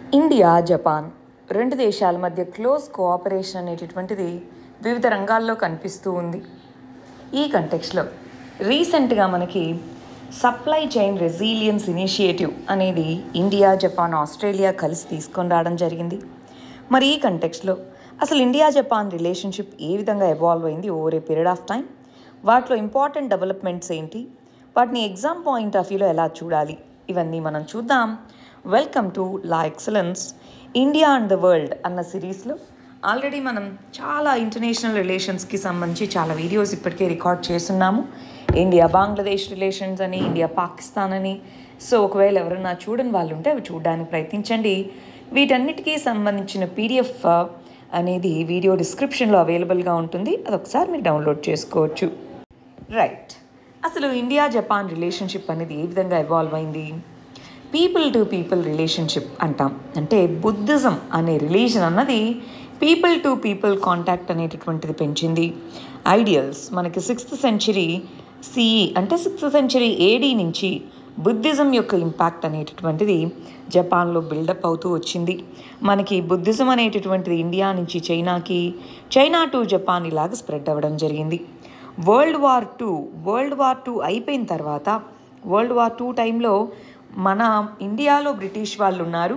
India Japan రెండు దేశాల మధ్య క్లోజ్ కోఆపరేషన్ అనేటటువంటిది వివిధ రంగాల్లో కనిపిస్తూ ఉంది ఈ కంటెక్స్లో రీసెంట్గా మనకి సప్లై చైన్ రెసిలియన్స్ ఇనిషియేటివ్ అనేది ఇండియా జపాన్ ఆస్ట్రేలియా కలిసి తీసుకొని రావడం జరిగింది మరి ఈ కంటెక్స్లో అసలు ఇండియా జపాన్ రిలేషన్షిప్ ఏ విధంగా ఎవాల్వ్ అయింది over a period of time వాటిలో ఇంపార్టెంట్ డెవలప్మెంట్స్ ఏంటి వాటిని ఎగ్జామ్ పాయింట్ ఆఫ్ వ్యూలో ఎలా చూడాలి ఇవన్నీ మనం చూద్దాం welcome to law excellence India and the world అన్న సిరీస్లో ఆల్రెడీ మనం చాలా ఇంటర్నేషనల్ రిలేషన్స్కి సంబంధించి చాలా వీడియోస్ ఇప్పటికే రికార్డ్ చేస్తున్నాము ఇండియా బంగ్లాదేశ్ రిలేషన్స్ అని ఇండియా పాకిస్తాన్ అని సో ఒకవేళ ఎవరైనా చూడని వాళ్ళు ఉంటే అవి చూడడానికి ప్రయత్నించండి వీటన్నిటికీ సంబంధించిన పీడిఎఫ్ అనేది వీడియో డిస్క్రిప్షన్లో అవైలబుల్గా ఉంటుంది అది ఒకసారి మీరు డౌన్లోడ్ చేసుకోవచ్చు రైట్ అసలు ఇండియా జపాన్ రిలేషన్షిప్ అనేది ఏ విధంగా ఎవాల్వ్ అయింది పీపుల్ టు పీపుల్ రిలేషన్షిప్ అంటాం అంటే బుద్ధిజం అనే రిలీజన్ అన్నది పీపుల్ టు పీపుల్ కాంటాక్ట్ అనేటటువంటిది పెంచింది ఐడియల్స్ మనకి సిక్స్త్ సెంచరీ సిఈ అంటే సిక్స్త్ సెంచరీ ఏడీ నుంచి బుద్ధిజం యొక్క ఇంపాక్ట్ అనేటటువంటిది జపాన్లో బిల్డప్ అవుతూ వచ్చింది మనకి బుద్ధిజం అనేటటువంటిది ఇండియా నుంచి చైనాకి చైనా టు జపాన్ ఇలాగ స్ప్రెడ్ అవ్వడం జరిగింది world war two world war two అయిపోయిన తర్వాత వరల్డ్ వార్ టూ టైంలో మన ఇండియాలో బ్రిటిష్ వాళ్ళు ఉన్నారు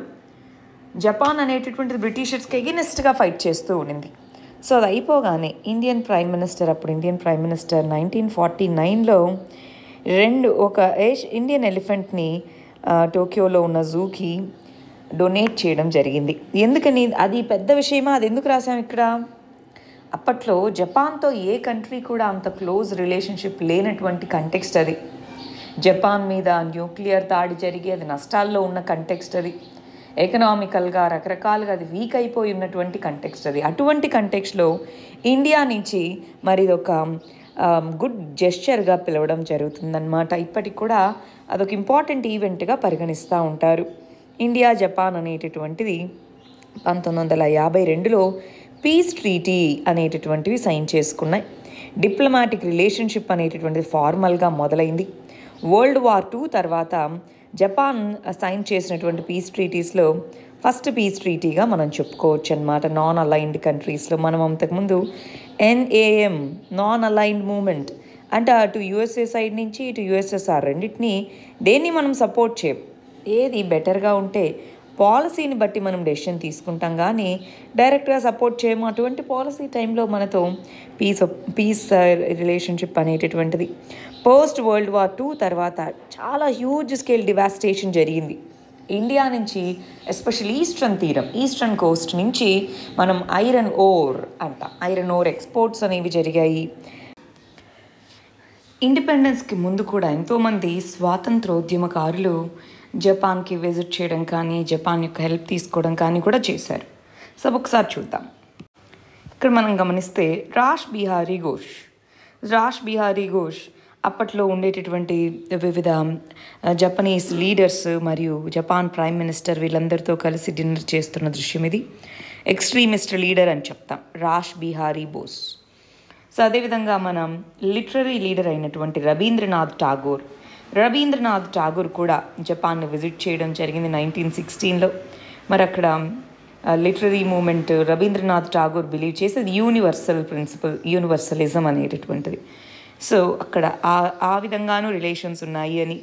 జపాన్ అనేటటువంటిది బ్రిటిషర్స్కి ఎగెనిస్ట్గా ఫైట్ చేస్తూ ఉండింది సో అది అయిపోగానే ఇండియన్ ప్రైమ్ మినిస్టర్ అప్పుడు Indian prime minister nineteen forty నైన్లో రెండు ఒక ఏష్ ఇండియన్ ఎలిఫెంట్ని ఆ, టోక్యోలో ఉన్న జూకి డొనేట్ చేయడం జరిగింది ఎందుకని అది పెద్ద విషయమా అది ఎందుకు రాసాం ఇక్కడ అప్పట్లో జపాన్తో ఏ కంట్రీ కూడా అంత క్లోజ్ రిలేషన్షిప్ లేనటువంటి కంటెక్స్ట్ అది జపాన్ మీద న్యూక్లియర్ దాడి జరిగి అది నష్టాల్లో ఉన్న కంటెక్స్ట్ అది ఎకనామికల్గా రకరకాలుగా అది వీక్ అయిపోయి ఉన్నటువంటి కంటెక్స్ట్ అది అటువంటి కంటెక్స్లో ఇండియా నుంచి మరి ఇది ఒక గుడ్ జెస్చర్గా పిలవడం జరుగుతుందన్నమాట ఇప్పటికి కూడా అదొక ఇంపార్టెంట్ ఈవెంట్గా పరిగణిస్తూ ఉంటారు ఇండియా జపాన్ అనేటటువంటిది పంతొమ్మిది వందల యాభై రెండులో పీస్ ట్రీటీ అనేటటువంటివి సైన్ చేసుకున్నాయి డిప్లొమాటిక్ రిలేషన్షిప్ అనేటటువంటిది ఫార్మల్గా మొదలైంది వరల్డ్ వార్ టూ తర్వాత జపాన్ సైన్ చేసినటువంటి పీస్ ట్రీటీస్లో ఫస్ట్ పీస్ ట్రీటీగా మనం చెప్పుకోవచ్చు అనమాట నాన్ అలైన్డ్ కంట్రీస్లో మనం అంతకుముందు ఎన్ఏఎం నాన్ అలైన్డ్ మూమెంట్ అంటే అటు యుఎస్ఏ సైడ్ నుంచి ఇటు యుఎస్ఎస్ఆర్ రెండింటిని దేన్ని మనం సపోర్ట్ చేయం ఏది బెటర్గా ఉంటే పాలసీని బట్టి మనం డెసిషన్ తీసుకుంటాం కానీ డైరెక్ట్గా సపోర్ట్ చేయము అటువంటి పాలసీ టైంలో మనతో పీస్ పీస్ రిలేషన్షిప్ అనేటటువంటిది పోస్ట్ వరల్డ్ వార్ టూ తర్వాత చాలా హ్యూజ్ స్కేల్ డివాస్టేషన్ జరిగింది ఇండియా నుంచి ఎస్పెషల్ ఈస్టర్న్ తీరం ఈస్టర్న్ కోస్ట్ నుంచి మనం ఐరన్ ఓర్ అంట ఐరన్ ఓర్ ఎక్స్పోర్ట్స్ అనేవి జరిగాయి ఇండిపెండెన్స్కి ముందు కూడా ఎంతోమంది స్వాతంత్రోద్యమకారులు జపాన్కి విజిట్ చేయడం కానీ జపాన్ యొక్క హెల్ప్ తీసుకోవడం కానీ కూడా చేశారు సో ఒకసారి చూద్దాం ఇక్కడ మనం గమనిస్తే రాష్ బిహారీ ఘోష్ రాష్ బిహారీ ఘోష్ అప్పట్లో ఉండేటటువంటి వివిధ ఆ, జపనీస్ లీడర్స్ మరియు జపాన్ ప్రైమ్ మినిస్టర్ వీళ్ళందరితో కలిసి డిన్నర్ చేస్తున్న దృశ్యం ఇది ఎక్స్ట్రీమిస్ట్ లీడర్ అని చెప్తాం రాష్ బిహారీ బోస్ సో అదేవిధంగా మనం లిటరరీ లీడర్ అయినటువంటి రవీంద్రనాథ్ ఠాగూర్ రవీంద్రనాథ్ ఠాగూర్ కూడా జపాన్ని విజిట్ చేయడం జరిగింది నైన్టీన్ సిక్స్టీన్లో మరి అక్కడ literary movement Rabindranath Tagore believe చేసేది యూనివర్సల్ ప్రిన్సిపల్ యూనివర్సలిజం అనేటటువంటిది సో అక్కడ ఆ ఆ విధంగానూ రిలేషన్స్ ఉన్నాయి అని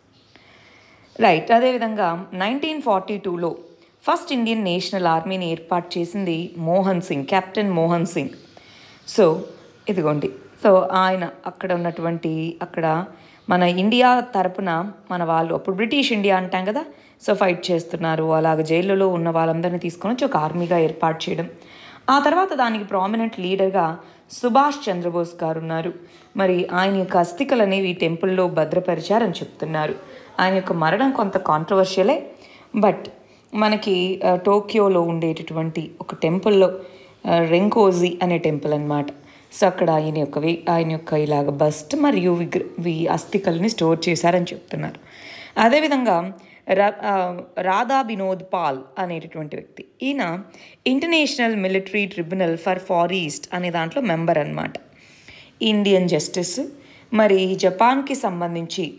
రైట్ అదేవిధంగా నైన్టీన్ ఫార్టీ టూలో ఫస్ట్ ఇండియన్ నేషనల్ ఆర్మీని ఏర్పాటు చేసింది మోహన్ సింగ్ కెప్టెన్ మోహన్ సింగ్ సో ఇదిగోండి సో ఆయన అక్కడ ఉన్నటువంటి అక్కడ మన ఇండియా తరపున మన వాళ్ళు అప్పుడు బ్రిటిష్ ఇండియా అంటాం కదా సో ఫైట్ చేస్తున్నారు అలాగ జైళ్ళలో ఉన్న వాళ్ళందరినీ తీసుకొని వచ్చి ఒక ఆర్మీగా ఏర్పాటు చేయడం ఆ తర్వాత దానికి ప్రామినెంట్ లీడర్గా సుభాష్ చంద్రబోస్ గారు ఉన్నారు మరి ఆయన యొక్క అస్థికలు అనేవి ఈ టెంపుల్లో భద్రపరిచారని చెప్తున్నారు ఆయన యొక్క మరణం కొంత కాంట్రవర్షియలే బట్ మనకి ఆ, టోక్యోలో ఉండేటటువంటి ఒక టెంపుల్లో ఆ, రెంకోజీ అనే టెంపుల్ అన్నమాట సో అక్కడ ఆయన యొక్క వి- ఆయన యొక్క ఇలాగ బస్ట్ మరియు విగ్ర వి అస్థికల్ని స్టోర్ చేశారని చెప్తున్నారు అదేవిధంగా రా ఆ, రాధా వినోద్ పాల్ అనేటటువంటి వ్యక్తి ఈయన international military tribunal for far east అనే దాంట్లో మెంబర్ అన్నమాట ఇండియన్ జస్టిస్ మరి జపాన్కి సంబంధించి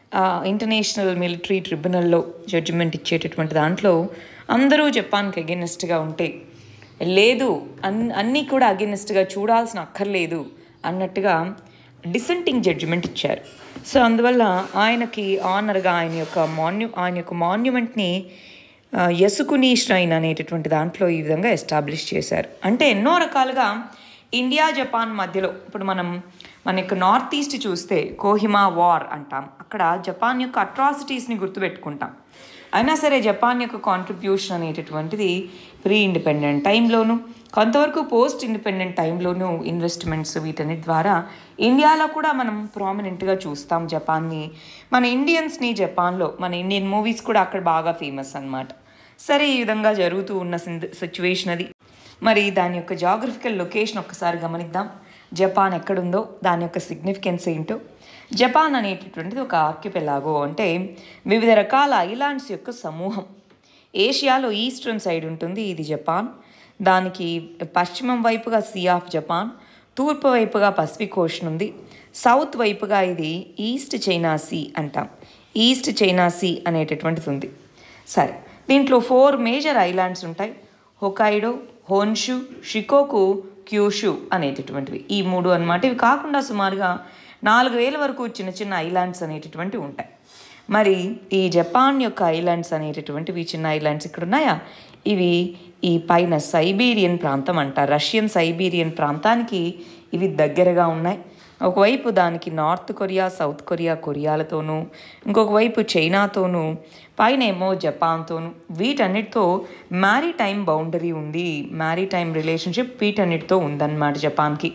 ఇంటర్నేషనల్ మిలిటరీ ట్రిబ్యునల్లో జడ్జిమెంట్ ఇచ్చేటటువంటి దాంట్లో అందరూ జపాన్కి అగెనిస్ట్గా ఉంటే లేదు అన్ అన్నీ కూడా అగెనిస్ట్గా చూడాల్సిన అక్కర్లేదు అన్నట్టుగా డిసెంటింగ్ జడ్జిమెంట్ ఇచ్చారు సో అందువల్ల ఆయనకి ఆనర్గా ఆయన యొక్క మాన్యు ఆయన యొక్క మాన్యుమెంట్ని ఆ, యసుకుని ష్రైన్ అనేటటువంటి దాంట్లో ఈ విధంగా ఎస్టాబ్లిష్ చేశారు అంటే ఎన్నో రకాలుగా ఇండియా జపాన్ మధ్యలో ఇప్పుడు మనం మన యొక్క నార్త్ ఈస్ట్ చూస్తే కోహిమా వార్ అంటాం అక్కడ జపాన్ యొక్క అట్రాసిటీస్ని గుర్తుపెట్టుకుంటాం అయినా సరే జపాన్ యొక్క కాంట్రిబ్యూషన్ అనేటటువంటిది ప్రీ ఇండిపెండెంట్ టైంలోను కొంతవరకు పోస్ట్ ఇండిపెండెంట్ టైంలోనూ ఇన్వెస్ట్మెంట్స్ వీటన్నిటి ద్వారా ఇండియాలో కూడా మనం ప్రామినెంట్గా చూస్తాం జపాన్ని మన ఇండియన్స్ని జపాన్లో మన ఇండియన్ మూవీస్ కూడా అక్కడ బాగా ఫేమస్ అన్నమాట సరే ఈ విధంగా జరుగుతూ ఉన్న సిచ్యువేషన్ అది మరి దాని యొక్క జాగ్రఫికల్ లొకేషన్ ఒక్కసారి గమనిద్దాం జపాన్ ఎక్కడుందో దాని యొక్క సిగ్నిఫికెన్స్ ఏంటో జపాన్ అనేటటువంటిది ఒక ఆర్కిపెలాగో అంటే వివిధ రకాల ఐలాండ్స్ యొక్క సమూహం ఏషియాలో ఈస్టర్న్ సైడ్ ఉంటుంది ఇది జపాన్ దానికి పశ్చిమం వైపుగా సీ ఆఫ్ జపాన్ తూర్పు వైపుగా పసిఫిక్ ఓషన్ ఉంది సౌత్ వైపుగా ఇది ఈస్ట్ చైనా సీ అంటాం ఈస్ట్ చైనా సీ అనేటటువంటిది ఉంది సరే దీంట్లో ఫోర్ మేజర్ ఐలాండ్స్ ఉంటాయి హొకైడో హోన్షు షికోకు క్యూషు అనేటటువంటివి ఈ మూడు అన్నమాట ఇవి కాకుండా సుమారుగా నాలుగు వేల వరకు చిన్న చిన్న ఐలాండ్స్ అనేటటువంటివి ఉంటాయి మరి ఈ జపాన్ యొక్క ఐలాండ్స్ అనేటటువంటివి చిన్న ఐలాండ్స్ ఇక్కడ ఉన్నాయా ఇవి ఈ పైన సైబీరియన్ ప్రాంతం అంటారు రష్యన్ సైబీరియన్ ప్రాంతానికి ఇవి దగ్గరగా ఉన్నాయి ఒకవైపు దానికి నార్త్ కొరియా సౌత్ కొరియా కొరియాలతోనూ ఇంకొక వైపు చైనాతోనూ పైన ఏమో జపాన్తోనూ వీటన్నిటితో మ్యారీటైమ్ బౌండరీ ఉంది మ్యారీటైమ్ రిలేషన్షిప్ వీటన్నిటితో ఉందన్నమాట జపాన్కి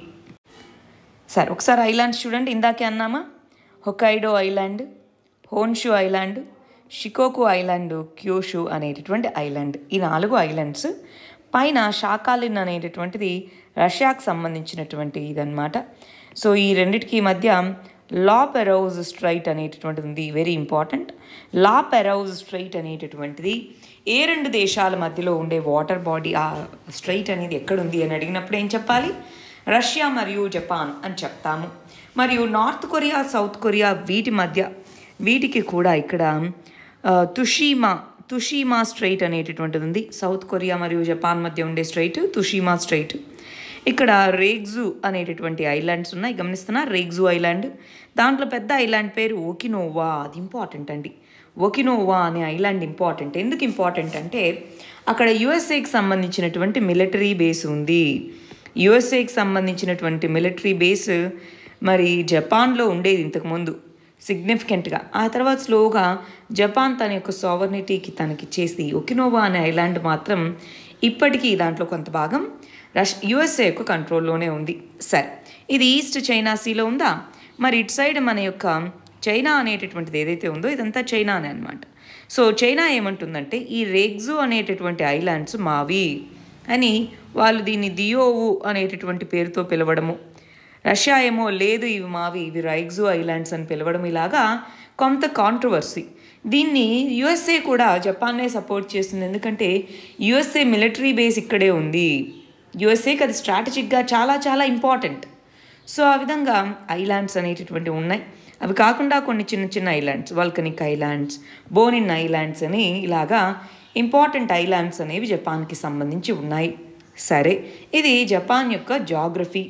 సరే ఒకసారి ఐలాండ్స్ చూడండి ఇందాకే అన్నామా Hokkaido island Honshu island Shikoku island Kyushu అనేటటువంటి ఐలాండ్ ఈ నాలుగు ఐలాండ్స్ పైన షాకాలిన్ అనేటటువంటిది రష్యాకు సంబంధించినటువంటి ఇదన్నమాట సో ఈ రెండిటికి మధ్య లా పెరౌజ్ స్ట్రైట్ అనేటటువంటిది ఉంది very important la Perouse strait అనేటటువంటిది ఏ రెండు దేశాల మధ్యలో ఉండే వాటర్ బాడీ ఆ స్ట్రైట్ అనేది ఎక్కడుంది అని అడిగినప్పుడు ఏం చెప్పాలి రష్యా మరియు జపాన్ అని చెప్తాము మరియు నార్త్ కొరియా సౌత్ కొరియా వీటి మధ్య వీటికి కూడా ఇక్కడ ఆ, తుషీమా తుషీమా స్ట్రైట్ అనేటటువంటిది ఉంది సౌత్ కొరియా మరియు జపాన్ మధ్య ఉండే స్ట్రైట్ తుషీమా స్ట్రైట్ ఇక్కడ రేగ్జు అనేటటువంటి ఐలాండ్స్ ఉన్నాయి గమనిస్తున్నా రేగ్జు ఐలాండ్ దాంట్లో పెద్ద ఐలాండ్ పేరు ఓకినోవా అది ఇంపార్టెంట్ అండి ఓకినోవా అనే ఐలాండ్ ఇంపార్టెంట్ ఎందుకు ఇంపార్టెంట్ అంటే అక్కడ యుఎస్ఏకి సంబంధించినటువంటి మిలిటరీ బేస్ ఉంది యుఎస్ఏకి సంబంధించినటువంటి మిలిటరీ బేస్ మరి జపాన్లో ఉండేది ఇంతకుముందు సిగ్నిఫికెంట్గా ఆ తర్వాత స్లోగా జపాన్ తన యొక్క సావర్నిటీకి తనకి చేసి ఒకినోవా అనే ఐలాండ్ మాత్రం ఇప్పటికీ దాంట్లో కొంత భాగం రష్ యుఎస్ఏ యొక్క కంట్రోల్లోనే ఉంది సరే ఇది ఈస్ట్ చైనా సీలో ఉందా మరి ఇటు సైడ్ మన యొక్క చైనా అనేటటువంటిది ఏదైతే ఉందో ఇదంతా చైనానే అనమాట సో చైనా ఏమంటుందంటే ఈ రేగ్జు అనేటటువంటి ఐలాండ్స్ మావి అని వాళ్ళు దీన్ని దియోవు అనేటటువంటి పేరుతో పిలవడము రష్యా ఏమో లేదు ఇవి మావి ఇవి రైగ్జు ఐలాండ్స్ అని పిలవడం ఇలాగా కొంత కాంట్రవర్సీ దీన్ని యుఎస్ఏ కూడా జపాన్నే సపోర్ట్ చేస్తుంది ఎందుకంటే యుఎస్ఏ మిలిటరీ బేస్ ఇక్కడే ఉంది యుఎస్ఏకి అది స్ట్రాటజిక్గా చాలా చాలా ఇంపార్టెంట్ సో ఆ విధంగా ఐలాండ్స్ అనేటటువంటివి ఉన్నాయి అవి కాకుండా కొన్ని చిన్న చిన్న islands volcanic islands Bonin islands అని ఇలాగా ఇంపార్టెంట్ ఐలాండ్స్ అనేవి జపాన్కి సంబంధించి ఉన్నాయి సరే ఇది జపాన్ యొక్క జాగ్రఫీ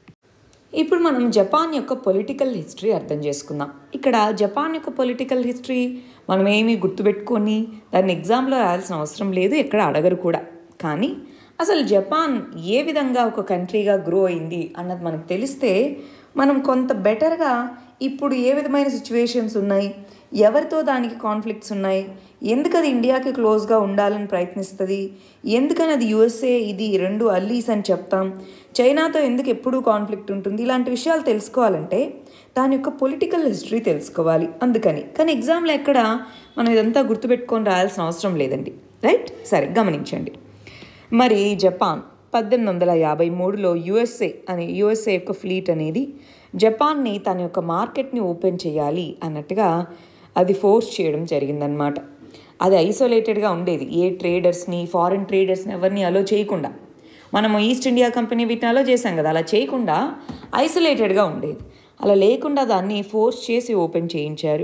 ఇప్పుడు మనం జపాన్ యొక్క పొలిటికల్ హిస్టరీ అర్థం చేసుకుందాం ఇక్కడ జపాన్ యొక్క పొలిటికల్ హిస్టరీ మనం ఏమీ గుర్తుపెట్టుకొని దాన్ని ఎగ్జామ్లో రాయాల్సిన అవసరం లేదు ఎక్కడ అడగరు కూడా కానీ అసలు జపాన్ ఏ విధంగా ఒక కంట్రీగా గ్రో అయింది అన్నది మనకు తెలిస్తే మనం కొంత బెటర్గా ఇప్పుడు ఏ విధమైన సిచ్యువేషన్స్ ఉన్నాయి ఎవరితో దానికి కాన్ఫ్లిక్ట్స్ ఉన్నాయి ఎందుకు అది ఇండియాకి క్లోజ్గా ఉండాలని ప్రయత్నిస్తుంది ఎందుకని అది యుఎస్ఏ ఇది రెండు అల్లీస్ అని చెప్తాం చైనాతో ఎందుకు ఎప్పుడూ కాన్ఫ్లిక్ట్ ఉంటుంది ఇలాంటి విషయాలు తెలుసుకోవాలంటే దాని యొక్క పొలిటికల్ హిస్టరీ తెలుసుకోవాలి అందుకని కానీ ఎగ్జామ్లో ఎక్కడ మనం ఇదంతా గుర్తుపెట్టుకొని రాయాల్సిన అవసరం లేదండి రైట్ సరే గమనించండి మరి జపాన్ పద్దెనిమిది వందల యాభై మూడులో యుఎస్ఏ అనే యుఎస్ఏ యొక్క ఫ్లీట్ అనేది జపాన్ని తన యొక్క మార్కెట్ని ఓపెన్ చేయాలి అన్నట్టుగా అది ఫోర్స్ చేయడం జరిగిందనమాట అది ఐసోలేటెడ్గా ఉండేది ఏ ట్రేడర్స్ని ఫారిన్ ట్రేడర్స్ని ఎవరిని అలో చేయకుండా మనము ఈస్ట్ ఇండియా కంపెనీ వీటిని అలో చేసాం కదా అలా చేయకుండా ఐసోలేటెడ్గా ఉండేది అలా లేకుండా దాన్ని ఫోర్స్ చేసి ఓపెన్ చేయించారు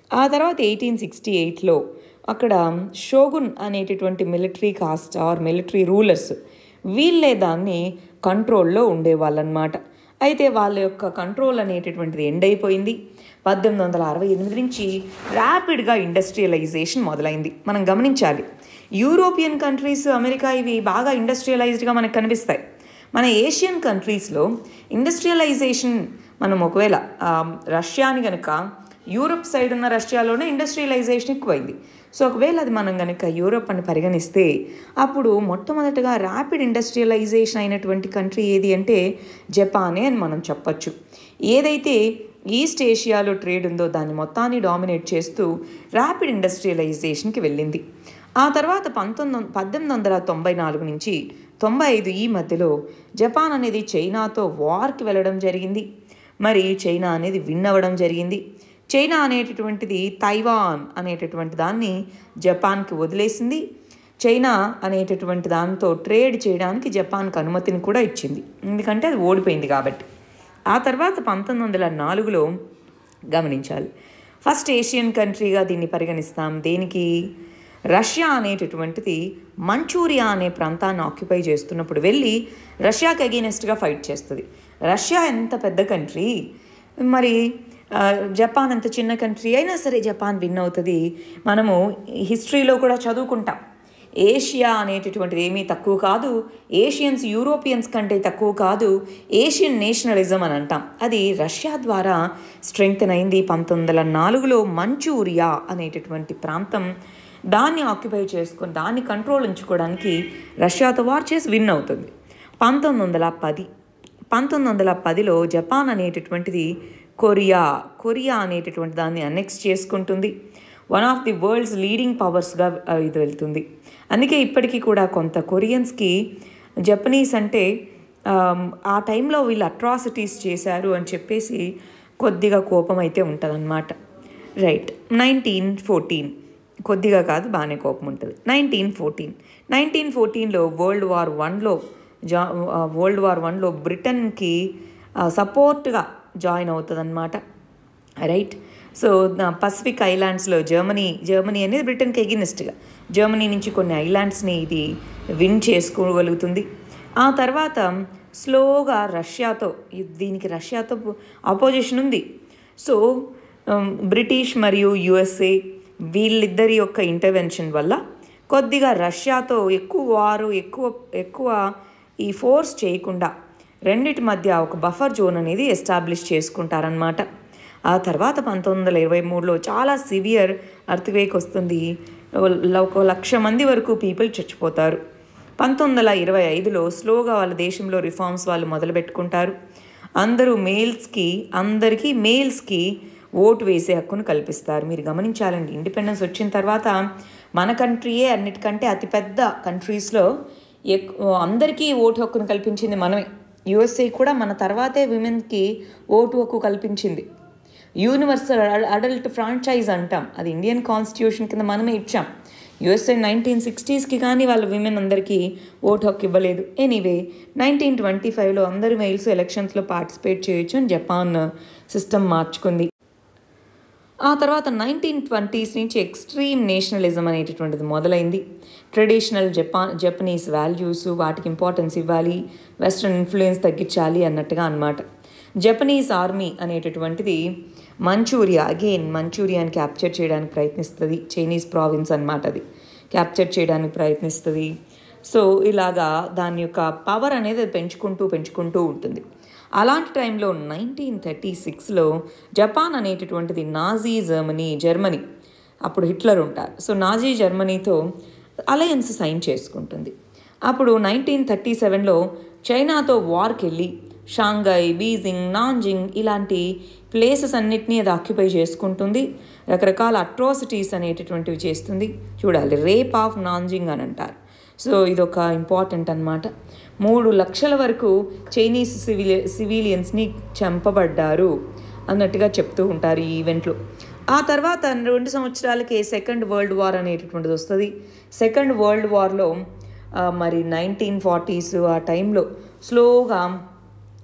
ఆ తర్వాత ఎయిటీన్ సిక్స్టీ ఎయిట్లో అక్కడ షోగున్ అనేటటువంటి military caste or military rulers వీళ్ళే దాన్ని కంట్రోల్లో ఉండేవాళ్ళనమాట అయితే వాళ్ళ యొక్క కంట్రోల్ అనేటటువంటిది ఎండ్ అయిపోయింది పద్దెనిమిది వందల అరవై ఎనిమిది నుంచి ర్యాపిడ్గా ఇండస్ట్రియలైజేషన్ మొదలైంది మనం గమనించాలి యూరోపియన్ కంట్రీస్ అమెరికా ఇవి బాగా ఇండస్ట్రియలైజ్డ్గా మనకు కనిపిస్తాయి మన ఏషియన్ కంట్రీస్లో ఇండస్ట్రియలైజేషన్ మనం ఒకవేళ ఆ, రష్యాని కనుక యూరప్ సైడ్ ఉన్న రష్యాలోనే ఇండస్ట్రియలైజేషన్ ఎక్కువైంది సో ఒకవేళ అది మనం కనుక యూరప్ అని పరిగణిస్తే అప్పుడు మొట్టమొదటగా ర్యాపిడ్ ఇండస్ట్రియలైజేషన్ అయినటువంటి కంట్రీ ఏది అంటే జపానే అని మనం చెప్పచ్చు ఏదైతే ఈస్ట్ ఏషియాలో ట్రేడ్ ఉందో దాన్ని మొత్తాన్ని డామినేట్ చేస్తూ ర్యాపిడ్ ఇండస్ట్రియలైజేషన్కి వెళ్ళింది ఆ తర్వాత పంతొమ్మిది పద్దెనిమిది వందల తొంభై నాలుగు నుంచి తొంభై ఐదు ఈ మధ్యలో జపాన్ అనేది చైనాతో వార్కి వెళ్ళడం జరిగింది మరి చైనా అనేది విన్ అవ్వడం జరిగింది చైనా అనేటటువంటిది తైవాన్ అనేటటువంటి దాన్ని జపాన్కి వదిలేసింది చైనా అనేటటువంటి దాంతో ట్రేడ్ చేయడానికి జపాన్కి అనుమతిని కూడా ఇచ్చింది ఎందుకంటే అది ఓడిపోయింది కాబట్టి ఆ తర్వాత పంతొమ్మిది వందల నాలుగులో గమనించాలి ఫస్ట్ ఏషియన్ కంట్రీగా దీన్ని పరిగణిస్తాం దేనికి రష్యా అనేటటువంటిది మంచూరియా అనే ప్రాంతాన్ని ఆక్యుపై చేస్తున్నప్పుడు వెళ్ళి రష్యాకి అగేనెస్ట్గా ఫైట్ చేస్తుంది రష్యా ఎంత పెద్ద కంట్రీ మరి ఆ, జపాన్ అంత చిన్న కంట్రీ అయినా సరే జపాన్ విన్ అవుతుంది మనము హిస్టరీలో కూడా చదువుకుంటాం ఏషియా అనేటటువంటిది ఏమీ తక్కువ కాదు ఏషియన్స్ యూరోపియన్స్ కంటే తక్కువ కాదు ఏషియన్ నేషనలిజం అని అంటాం అది రష్యా ద్వారా స్ట్రెంగ్తన్ అయింది పంతొమ్మిది వందల నాలుగులో మంచూరియా అనేటటువంటి ప్రాంతం దాన్ని ఆక్యుపై చేసుకొని దాన్ని కంట్రోల్ ఉంచుకోవడానికి రష్యాతో వార్ చేసి విన్ అవుతుంది పంతొమ్మిది వందల పది పంతొమ్మిది వందల పదిలో జపాన్ అనేటటువంటిది కొరియా కొరియా అనేటటువంటి దాన్ని అనెక్స్ చేసుకుంటుంది one of the world's leading పవర్స్గా ఇది వెళ్తుంది అందుకే ఇప్పటికీ కూడా కొంత కొరియన్స్కి జపనీస్ అంటే ఆమ్, ఆ టైంలో వీళ్ళు అట్రాసిటీస్ చేశారు అని చెప్పేసి కొద్దిగా కోపం అయితే ఉంటుందన్నమాట రైట్ నైన్టీన్ ఫోర్టీన్ కొద్దిగా కాదు బాగానే కోపం ఉంటుంది నైన్టీన్ ఫోర్టీన్ నైన్టీన్ ఫోర్టీన్లో వరల్డ్ వార్ వన్లో జా వరల్డ్ వార్ వన్లో బ్రిటన్కి సపోర్ట్గా జాయిన్ అవుతుందన్నమాట రైట్ సో పసిఫిక్ ఐలాండ్స్లో జర్మనీ జర్మనీ అనేది బ్రిటన్కి ఎగినెస్ట్గా జర్మనీ నుంచి కొన్ని ఐలాండ్స్ని ఇది విన్ చేసుకోగలుగుతుంది ఆ తర్వాత స్లోగా రష్యాతో ఇది- దీనికి రష్యాతో ఆపోజిషన్ ఉంది సో ఉమ్, బ్రిటిష్ మరియు యుఎస్ఏ వీళ్ళిద్దరి యొక్క ఇంటర్వెన్షన్ వల్ల కొద్దిగా రష్యాతో ఎక్కువ వారు ఎక్కువ ఎక్కువ ఈ ఫోర్స్ చేయకుండా రెండిటి మధ్య ఒక బఫర్ జోన్ అనేది ఎస్టాబ్లిష్ చేసుకుంటారనమాట ఆ తర్వాత పంతొమ్మిది వందల ఇరవై మూడులో చాలా సివియర్ అర్త్వేక్ వస్తుంది ఒక లక్ష మంది వరకు పీపుల్ చచ్చిపోతారు పంతొమ్మిది వందల ఇరవై ఐదులో స్లోగా వాళ్ళ దేశంలో రిఫార్మ్స్ వాళ్ళు మొదలుపెట్టుకుంటారు అందరూ మేల్స్కి అందరికీ మేల్స్కి ఓటు వేసే హక్కును కల్పిస్తారు మీరు గమనించాలండి ఇండిపెండెన్స్ వచ్చిన తర్వాత మన కంట్రీయే అన్నిటికంటే అతిపెద్ద కంట్రీస్లో ఎక్కువ అందరికీ ఓటు హక్కును కల్పించింది మనమే యుఎస్ఏ కూడా మన తర్వాతే విమెన్కి ఓటు హక్కు కల్పించింది యూనివర్సల్ అడల్ట్ ఫ్రాంచైజ్ అంటాం అది ఇండియన్ కాన్స్టిట్యూషన్ కింద మనమే ఇచ్చాం యుఎస్ఏ నైన్టీన్ సిక్స్టీస్కి కానీ వాళ్ళ విమెన్ అందరికీ ఓటు హక్కు ఇవ్వలేదు ఎనీవే నైన్టీన్ ట్వంటీ ఫైవ్లో అందరు మెయిల్స్ ఎలక్షన్స్లో పార్టిసిపేట్ చేయొచ్చు అని జపాన్ సిస్టమ్ మార్చుకుంది ఆ తర్వాత నైన్టీన్ ట్వంటీస్ నుంచి ఎక్స్ట్రీమ్ నేషనలిజం అనేటటువంటిది మొదలైంది ట్రెడిషనల్ జపాన్ జపనీస్ వాల్యూస్ వాటికి ఇంపార్టెన్స్ ఇవ్వాలి వెస్ట్రన్ ఇన్ఫ్లుయెన్స్ తగ్గించాలి అన్నట్టుగా అన్నమాట జపనీస్ ఆర్మీ అనేటటువంటిది మంచూరియా అగైన్ మంచూరియాని క్యాప్చర్ చేయడానికి ప్రయత్నిస్తుంది చైనీస్ ప్రావిన్స్ అన్నమాట అది క్యాప్చర్ చేయడానికి ప్రయత్నిస్తుంది సో ఇలాగా దాని యొక్క పవర్ అనేది అది పెంచుకుంటూ పెంచుకుంటూ ఉంటుంది అలాంటి టైంలో నైన్టీన్ థర్టీ సిక్స్లో జపాన్ అనేటటువంటిది నాజీ జర్మనీ జర్మనీ అప్పుడు హిట్లర్ ఉంటారు సో నాజీ జర్మనీతో అలయన్స్ సైన్ చేసుకుంటుంది అప్పుడు నైన్టీన్ థర్టీ సెవెన్లో చైనాతో వార్కి వెళ్ళి షాంఘై బీజింగ్ నాంజింగ్ ఇలాంటి ప్లేసెస్ అన్నిటినీ అది ఆక్యుపై చేసుకుంటుంది రకరకాల అట్రాసిటీస్ అనేటటువంటివి చేస్తుంది చూడాలి రేప్ ఆఫ్ నాంజింగ్ అని అంటారు సో ఇదొక ఇంపార్టెంట్ అన్నమాట మూడు లక్షల వరకు చైనీస్ సివిలి సివిలియన్స్ని చంపబడ్డారు అన్నట్టుగా చెప్తూ ఉంటారు ఈ ఈవెంట్లో ఆ తర్వాత రెండు సంవత్సరాలకే సెకండ్ వరల్డ్ వార్ అనేటటువంటిది వస్తుంది సెకండ్ వరల్డ్ వార్లో మరి నైన్టీన్ ఫార్టీస్ ఆ టైంలో స్లోగా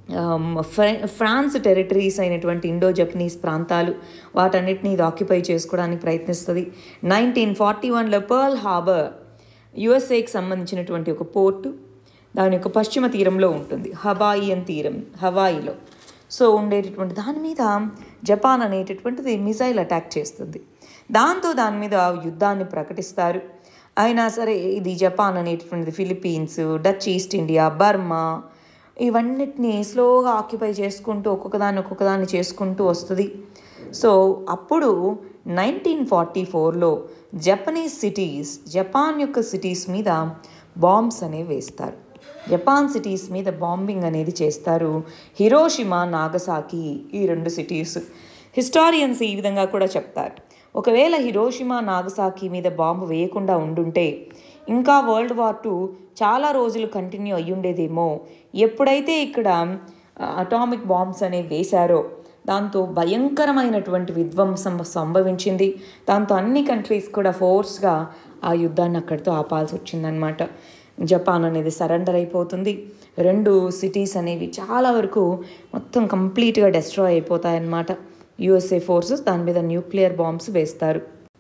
ఆమ్, ఫ్రా- ఫ్రాన్స్ టెరిటరీస్ అయినటువంటి ఇండో జపనీస్ ప్రాంతాలు వాటన్నిటిని ఇది ఆక్యుపై చేసుకోవడానికి ప్రయత్నిస్తుంది నైన్టీన్ ఫార్టీ వన్లో పర్ల్ హార్బర్ యుఎస్ఏకి సంబంధించినటువంటి ఒక పోర్టు దాని యొక్క పశ్చిమ తీరంలో ఉంటుంది హవాయియన్ తీరం హవాయిలో సో ఉండేటటువంటి దాని మీద జపాన్ అనేటటువంటిది మిసైల్ అటాక్ చేస్తుంది దాంతో దాని మీద యుద్ధాన్ని ప్రకటిస్తారు అయినా సరే ఇది జపాన్ అనేటటువంటిది Philippines Dutch East India Burma ఇవన్నిటిని స్లోగా ఆక్యుపై చేసుకుంటూ ఒక్కొక్కదాన్ని ఒక్కొక్కదాన్ని చేసుకుంటూ వస్తుంది సో అప్పుడు నైన్టీన్ ఫార్టీ ఫోర్లో జపనీస్ సిటీస్ జపాన్ యొక్క సిటీస్ మీద బాంబ్స్ అనేవి వేస్తారు జపాన్ సిటీస్ మీద బాంబింగ్ అనేది చేస్తారు హిరోషిమా నాగసాకి ఈ రెండు సిటీస్ హిస్టారియన్స్ ఈ విధంగా కూడా చెప్తారు ఒకవేళ హిరోషిమా నాగసాకి మీద బాంబు వేయకుండా ఉండుంటే ఇంకా వరల్డ్ వార్ టూ చాలా రోజులు కంటిన్యూ అయ్యుండేదేమో ఎప్పుడైతే ఇక్కడ అటామిక్ బాంబ్స్ అనేవి వేశారో దాంతో భయంకరమైనటువంటి విధ్వంసం సంభవించింది దాంతో అన్ని కంట్రీస్ కూడా ఫోర్స్గా ఆ యుద్ధాన్ని అక్కడితో ఆపాల్సి వచ్చిందనమాట జపాన్ అనేది సరెండర్ అయిపోతుంది రెండు సిటీస్ అనేవి చాలా వరకు మొత్తం కంప్లీట్గా డెస్ట్రాయ్ అయిపోతాయన్నమాట యుఎస్ఏ ఫోర్సెస్ దాని మీద న్యూక్లియర్ బాంబ్స్ వేస్తారు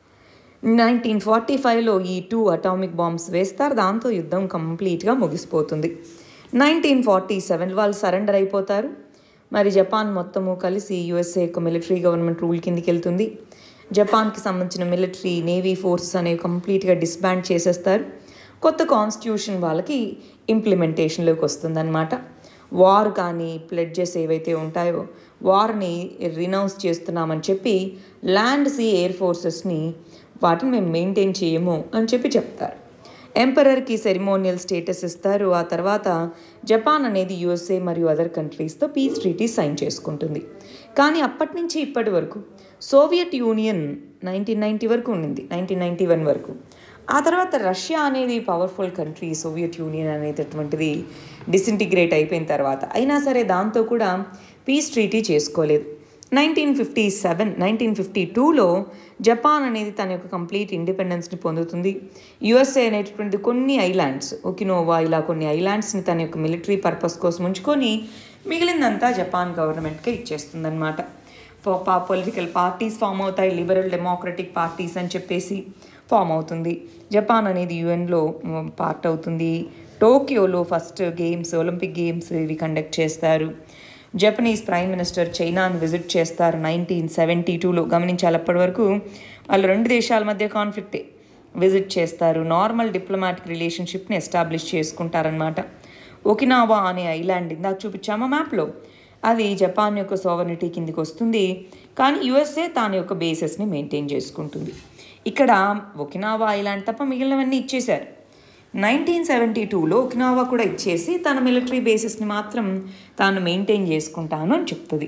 నైన్టీన్ ఫార్టీ ఫైవ్లో ఈ టూ అటామిక్ బాంబ్స్ వేస్తారు దాంతో యుద్ధం కంప్లీట్గా ముగిసిపోతుంది నైన్టీన్ ఫార్టీ సెవెన్ వాళ్ళు సరెండర్ అయిపోతారు మరి జపాన్ మొత్తము కలిసి యుఎస్ఏ యొక్క మిలిటరీ గవర్నమెంట్ రూల్ కిందికి వెళ్తుంది జపాన్కి సంబంధించిన మిలిటరీ నేవీ ఫోర్సెస్ అనేవి కంప్లీట్గా డిస్బాండ్ చేసేస్తారు కొత్త కాన్స్టిట్యూషన్ వాళ్ళకి ఇంప్లిమెంటేషన్లోకి వస్తుందన్నమాట వార్ కానీ ప్లెడ్జెస్ ఏవైతే ఉంటాయో వార్ని రినౌన్స్ చేస్తున్నామని చెప్పి ల్యాండ్ సీ ఎయిర్ ఫోర్సెస్ని వాటిని మేము మెయింటైన్ చేయము అని చెప్పి చెప్తారు ఎంపరర్కి సెరిమోనియల్ స్టేటస్ ఇస్తారు ఆ తర్వాత జపాన్ అనేది యుఎస్ఏ మరియు అదర్ కంట్రీస్తో పీస్ ట్రీటీ సైన్ చేసుకుంటుంది కానీ అప్పటి నుంచి ఇప్పటి వరకు సోవియట్ యూనియన్ నైన్టీన్ నైంటీ వరకు ఉండింది నైన్టీన్ నైంటీ వన్ వరకు ఆ తర్వాత రష్యా అనేది పవర్ఫుల్ కంట్రీ సోవియట్ యూనియన్ అనేటటువంటిది డిసింటిగ్రేట్ అయిపోయిన తర్వాత అయినా సరే దాంతో కూడా పీస్ ట్రీటీ చేసుకోలేదు nineteen fifty seven nineteen fifty టూలో జపాన్ అనేది తన యొక్క కంప్లీట్ ఇండిపెండెన్స్ని పొందుతుంది యుఎస్ఏ అనేటటువంటి కొన్ని ఐలాండ్స్ ఒకినోవా ఇలా కొన్ని ఐలాండ్స్ని తన యొక్క మిలిటరీ పర్పస్ కోసం ఉంచుకొని మిగిలిందంతా జపాన్ గవర్నమెంట్కే ఇచ్చేస్తుందన్నమాట పొలిటికల్ పార్టీస్ ఫామ్ అవుతాయి లిబరల్ డెమోక్రటిక్ పార్టీస్ అని చెప్పేసి ఫామ్ అవుతుంది జపాన్ అనేది యుఎన్లో పార్ట్ అవుతుంది టోక్యోలో ఫస్ట్ గేమ్స్ ఒలింపిక్ గేమ్స్ ఇవి కండక్ట్ చేస్తారు జపనీస్ ప్రైమ్ మినిస్టర్ చైనాను విజిట్ చేస్తారు నైన్టీన్ సెవెంటీ టూలో గమనించాలి అప్పటి వరకు వాళ్ళు రెండు దేశాల మధ్య కాన్ఫ్లిక్టే విజిట్ చేస్తారు నార్మల్ డిప్లొమాటిక్ రిలేషన్షిప్ని ఎస్టాబ్లిష్ చేసుకుంటారనమాట ఒకినావా అనే ఐలాండ్ ఇందాక చూపించామా మ్యాప్లో అది జపాన్ యొక్క సోవర్నిటీ కిందికి వస్తుంది కానీ యుఎస్ఏ తాను యొక్క బేసెస్ని మెయింటైన్ చేసుకుంటుంది ఇక్కడ ఒకినావా ఐలాండ్ తప్ప మిగిలినవన్నీ ఇచ్చేశారు నైన్టీన్ సెవెంటీ టూలో ఒకినావా కూడా ఇచ్చేసి తన మిలిటరీ బేసిస్ని మాత్రం తాను మెయింటైన్ చేసుకుంటాను అని చెప్తుంది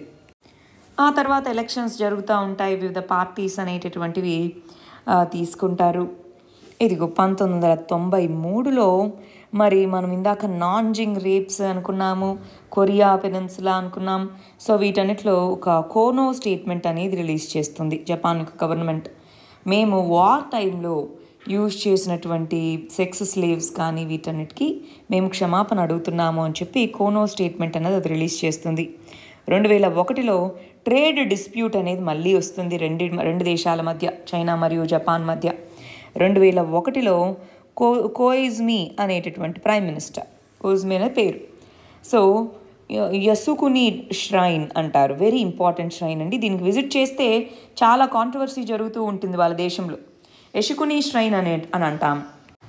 ఆ తర్వాత ఎలక్షన్స్ జరుగుతూ ఉంటాయి వివిధ పార్టీస్ అనేటటువంటివి ఆ, తీసుకుంటారు ఇదిగో పంతొమ్మిది వందల తొంభై మూడులో మరి మనం ఇందాక నాన్జింగ్ రేప్స్ అనుకున్నాము కొరియా పెనిన్సులా అనుకున్నాం సో వీటన్నిటిలో ఒక కోనో స్టేట్మెంట్ అనేది రిలీజ్ చేస్తుంది జపాన్ యొక్క గవర్నమెంట్ మేము వార్ టైంలో యూజ్ చేసినటువంటి సెక్స్ స్లేవ్స్ కానీ వీటన్నిటికీ మేము క్షమాపణ అడుగుతున్నాము అని చెప్పి కోనో స్టేట్మెంట్ అనేది అది రిలీజ్ చేస్తుంది రెండు వేల ఒకటిలో ట్రేడ్ డిస్ప్యూట్ అనేది మళ్ళీ వస్తుంది రెండు రెండు దేశాల మధ్య చైనా మరియు జపాన్ మధ్య రెండు వేల ఒకటిలో కో కోయిజ్మీ అనేటటువంటి ప్రైమ్ మినిస్టర్ కోయిజ్మీ అనే పేరు సో య- యసుకుని ష్రైన్ అంటారు వెరీ ఇంపార్టెంట్ ష్రైన్ అండి దీనికి విజిట్ చేస్తే చాలా కాంట్రవర్సీ జరుగుతూ ఉంటుంది వాళ్ళ దేశంలో యశుకుని ష్రైన్ అనే అని అంటాం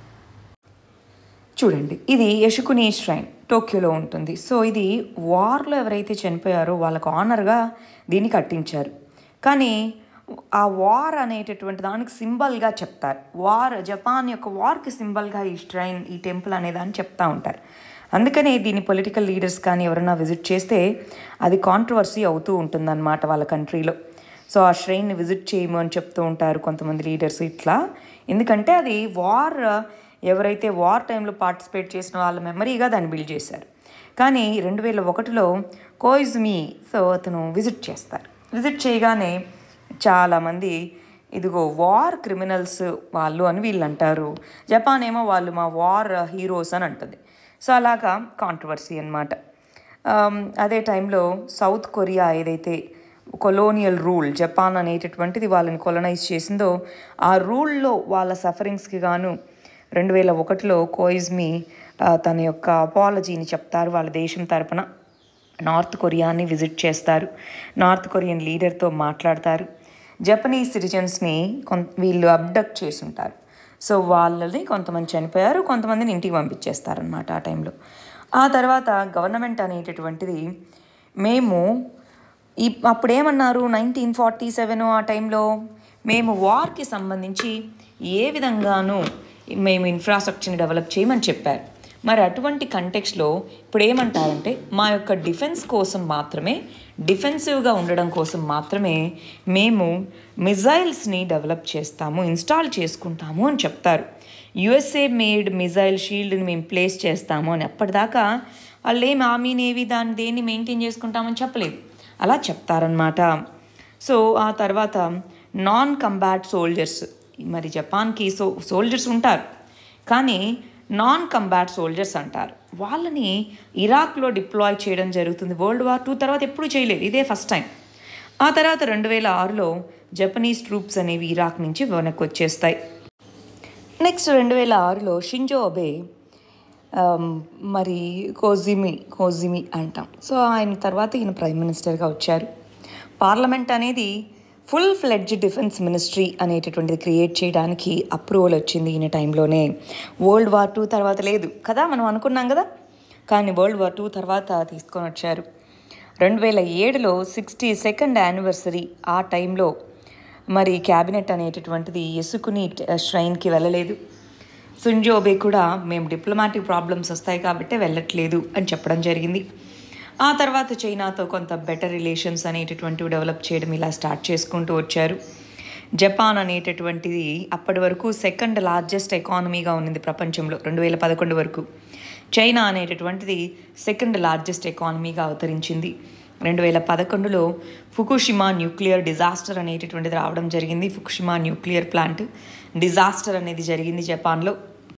చూడండి ఇది యశుకుని ష్రైన్ టోక్యోలో ఉంటుంది సో ఇది వార్లో ఎవరైతే చనిపోయారో వాళ్ళకు ఆనర్గా దీన్ని కట్టించారు కానీ ఆ వార్ అనేటటువంటి దానికి సింబల్గా చెప్తారు వార్ జపాన్ యొక్క వార్కి సింబల్గా ఈ ష్రైన్ ఈ టెంపుల్ అనే దాన్ని చెప్తా ఉంటారు అందుకనే దీని పొలిటికల్ లీడర్స్ కానీ ఎవరైనా విజిట్ చేస్తే అది కాంట్రవర్సీ అవుతూ ఉంటుందన్నమాట వాళ్ళ కంట్రీలో సో ఆ ష్రైన్ని విజిట్ చేయము అని చెప్తూ ఉంటారు కొంతమంది లీడర్స్ ఇట్లా ఎందుకంటే అది వార్ ఎవరైతే వార్ టైంలో పార్టిసిపేట్ చేసిన వాళ్ళ మెమరీగా దాన్ని బిల్డ్ చేశారు కానీ రెండు వేల ఒకటిలో కోయిజ్మీ సో అతను విజిట్ చేస్తారు విజిట్ చేయగానే చాలామంది ఇదిగో వార్ క్రిమినల్స్ వాళ్ళు అని వీళ్ళు అంటారు జపాన్ ఏమో వాళ్ళు మా వార్ హీరోస్ అని అంటుంది సో అలాగా కాంట్రవర్సీ అనమాట ఆమ్, అదే టైంలో సౌత్ కొరియా ఏదైతే కొలోనియల్ రూల్ జపాన్ అనేటటువంటిది వాళ్ళని కొలనైజ్ చేసిందో ఆ రూల్లో వాళ్ళ సఫరింగ్స్కి గాను రెండు వేల ఒకటిలో కోయిజ్మి ఆ, తన యొక్క అపాలజీని చెప్తారు వాళ్ళ దేశం తరపున నార్త్ కొరియాని విజిట్ చేస్తారు నార్త్ కొరియన్ లీడర్తో మాట్లాడతారు జపనీస్ సిటిజన్స్ని కొం వీళ్ళు అబ్డక్ట్ చేసుంటారు సో వాళ్ళని కొంతమంది చనిపోయారు కొంతమందిని ఇంటికి పంపించేస్తారనమాట ఆ టైంలో ఆ తర్వాత గవర్నమెంట్ అనేటటువంటిది మేము ఈ అప్పుడేమన్నారు నైన్టీన్ ఫార్టీ సెవెన్ ఆ టైంలో మేము వార్కి సంబంధించి ఏ విధంగానూ మేము ఇన్ఫ్రాస్ట్రక్చర్ని డెవలప్ చేయమని చెప్పారు మరి అటువంటి కంటెక్స్లో ఇప్పుడు ఏమంటారంటే మా యొక్క డిఫెన్స్ కోసం మాత్రమే డిఫెన్సివ్గా ఉండడం కోసం మాత్రమే మేము మిజైల్స్ని డెవలప్ చేస్తాము ఇన్స్టాల్ చేసుకుంటాము అని చెప్తారు యుఎస్ఏ మేడ్ మిజైల్ షీల్డ్ని మేము ప్లేస్ చేస్తాము అని అప్పటిదాకా వాళ్ళు ఏం ఆర్మీ నేవీ దాన్ని దేన్ని మెయింటైన్ చేసుకుంటామని చెప్పలేదు అలా చెప్తారనమాట సో ఆ తర్వాత నాన్ కంబాట్ సోల్జర్స్ మరి జపాన్కి సో సోల్జర్స్ ఉంటారు కానీ నాన్ కంబాట్ సోల్జర్స్ అంటారు వాళ్ళని ఇరాక్లో డిప్లాయ్ చేయడం జరుగుతుంది వరల్డ్ వార్ టూ తర్వాత ఎప్పుడూ చేయలేదు ఇదే ఫస్ట్ టైం ఆ తర్వాత రెండు వేల ఆరులో జపనీస్ ట్రూప్స్ అనేవి ఇరాక్ నుంచి వెనక్కి వచ్చేస్తాయి నెక్స్ట్ రెండు వేల ఆరులో షింజో అబే ఆమ్, మరి కోజిమి కోజిమి అంటాం సో ఆయన తర్వాత ఈయన ప్రైమ్ మినిస్టర్గా వచ్చారు పార్లమెంట్ అనేది ఫుల్ ఫ్లెడ్జ్ డిఫెన్స్ మినిస్ట్రీ అనేటటువంటిది క్రియేట్ చేయడానికి అప్రూవల్ వచ్చింది ఈయన టైంలోనే వరల్డ్ వార్ టూ తర్వాత లేదు కదా మనం అనుకున్నాం కదా కానీ వరల్డ్ వార్ టూ తర్వాత తీసుకొని వచ్చారు రెండు వేల ఏడులో సిక్స్టీ సెకండ్ యానివర్సరీ ఆ టైంలో మరి క్యాబినెట్ అనేటటువంటిది ఎసుకుని ష్రైన్కి వెళ్ళలేదు సుంజోబే కూడా మేము డిప్లొమాటిక్ ప్రాబ్లమ్స్ వస్తాయి కాబట్టి వెళ్ళట్లేదు అని చెప్పడం జరిగింది ఆ తర్వాత చైనాతో కొంత బెటర్ రిలేషన్స్ అనేటటువంటివి డెవలప్ చేయడం ఇలా స్టార్ట్ చేసుకుంటూ వచ్చారు జపాన్ అనేటటువంటిది అప్పటి వరకు సెకండ్ లార్జెస్ట్ ఎకానమీగా ఉన్నది ప్రపంచంలో రెండు వేల పదకొండు వరకు చైనా అనేటటువంటిది సెకండ్ లార్జెస్ట్ ఎకానమీగా అవతరించింది రెండు వేల పదకొండులో ఫుకుషిమా న్యూక్లియర్ డిజాస్టర్ అనేటటువంటిది రావడం జరిగింది ఫుకుషిమా న్యూక్లియర్ ప్లాంట్ డిజాస్టర్ అనేది జరిగింది జపాన్లో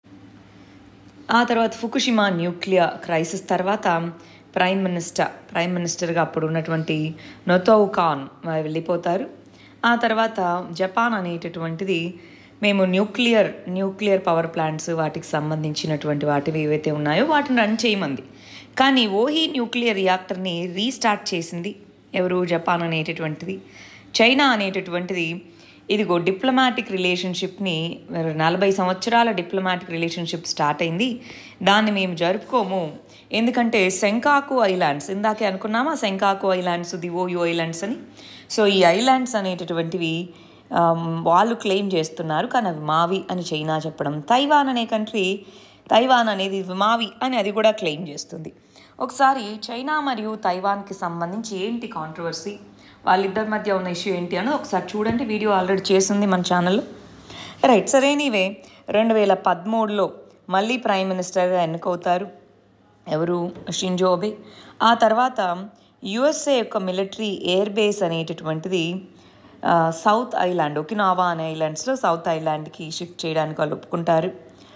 ఆ తర్వాత ఫుకుషిమా న్యూక్లియర్ క్రైసిస్ తర్వాత ప్రైమ్ మినిస్టర్ ప్రైమ్ మినిస్టర్గా అప్పుడు ఉన్నటువంటి నొతౌ ఖాన్ వెళ్ళిపోతారు ఆ తర్వాత జపాన్ అనేటటువంటిది మేము న్యూక్లియర్ న్యూక్లియర్ పవర్ ప్లాంట్స్ వాటికి సంబంధించినటువంటి వాటివి ఏవైతే ఉన్నాయో వాటిని రన్ చేయమంది కానీ ఓహీ న్యూక్లియర్ రియాక్టర్ని రీస్టార్ట్ చేసింది ఎవరు జపాన్ అనేటటువంటిది చైనా అనేటటువంటిది ఇదిగో డిప్లొమాటిక్ రిలేషన్షిప్ని నలభై సంవత్సరాల డిప్లొమాటిక్ రిలేషన్షిప్ స్టార్ట్ అయింది దాన్ని మేము జరుపుకోము ఎందుకంటే శంకాకు ఐలాండ్స్ ఇందాకే అనుకున్నామా శంకాకు ఐలాండ్స్ దివోయు ఐలాండ్స్ అని సో ఈ ఐలాండ్స్ అనేటటువంటివి ఆమ్, వాళ్ళు క్లెయిమ్ చేస్తున్నారు కానీ అవి మావి అని చైనా చెప్పడం తైవాన్ అనే కంట్రీ తైవాన్ అనేది మావి అని అది కూడా క్లెయిమ్ చేస్తుంది ఒకసారి చైనా మరియు తైవాన్కి సంబంధించి ఏంటి కాంట్రవర్సీ వాళ్ళిద్దరి మధ్య ఉన్న ఇష్యూ ఏంటి అని ఒకసారి చూడండి వీడియో ఆల్రెడీ చేసింది మన ఛానల్లో రైట్ సరే ఎనీవే రెండు వేల పదమూడులో మళ్ళీ ప్రైమ్ మినిస్టర్గా ఎన్నుకవుతారు ఎవరు షింజో అబే ఆ తర్వాత యుఎస్ఏ యొక్క మిలిటరీ ఎయిర్ బేస్ అనేటటువంటిది ఆ, సౌత్ ఐలాండ్ ఒకినావా అనే ఐలాండ్స్లో సౌత్ ఐలాండ్కి షిఫ్ట్ చేయడానికి వాళ్ళు ఒప్పుకుంటారు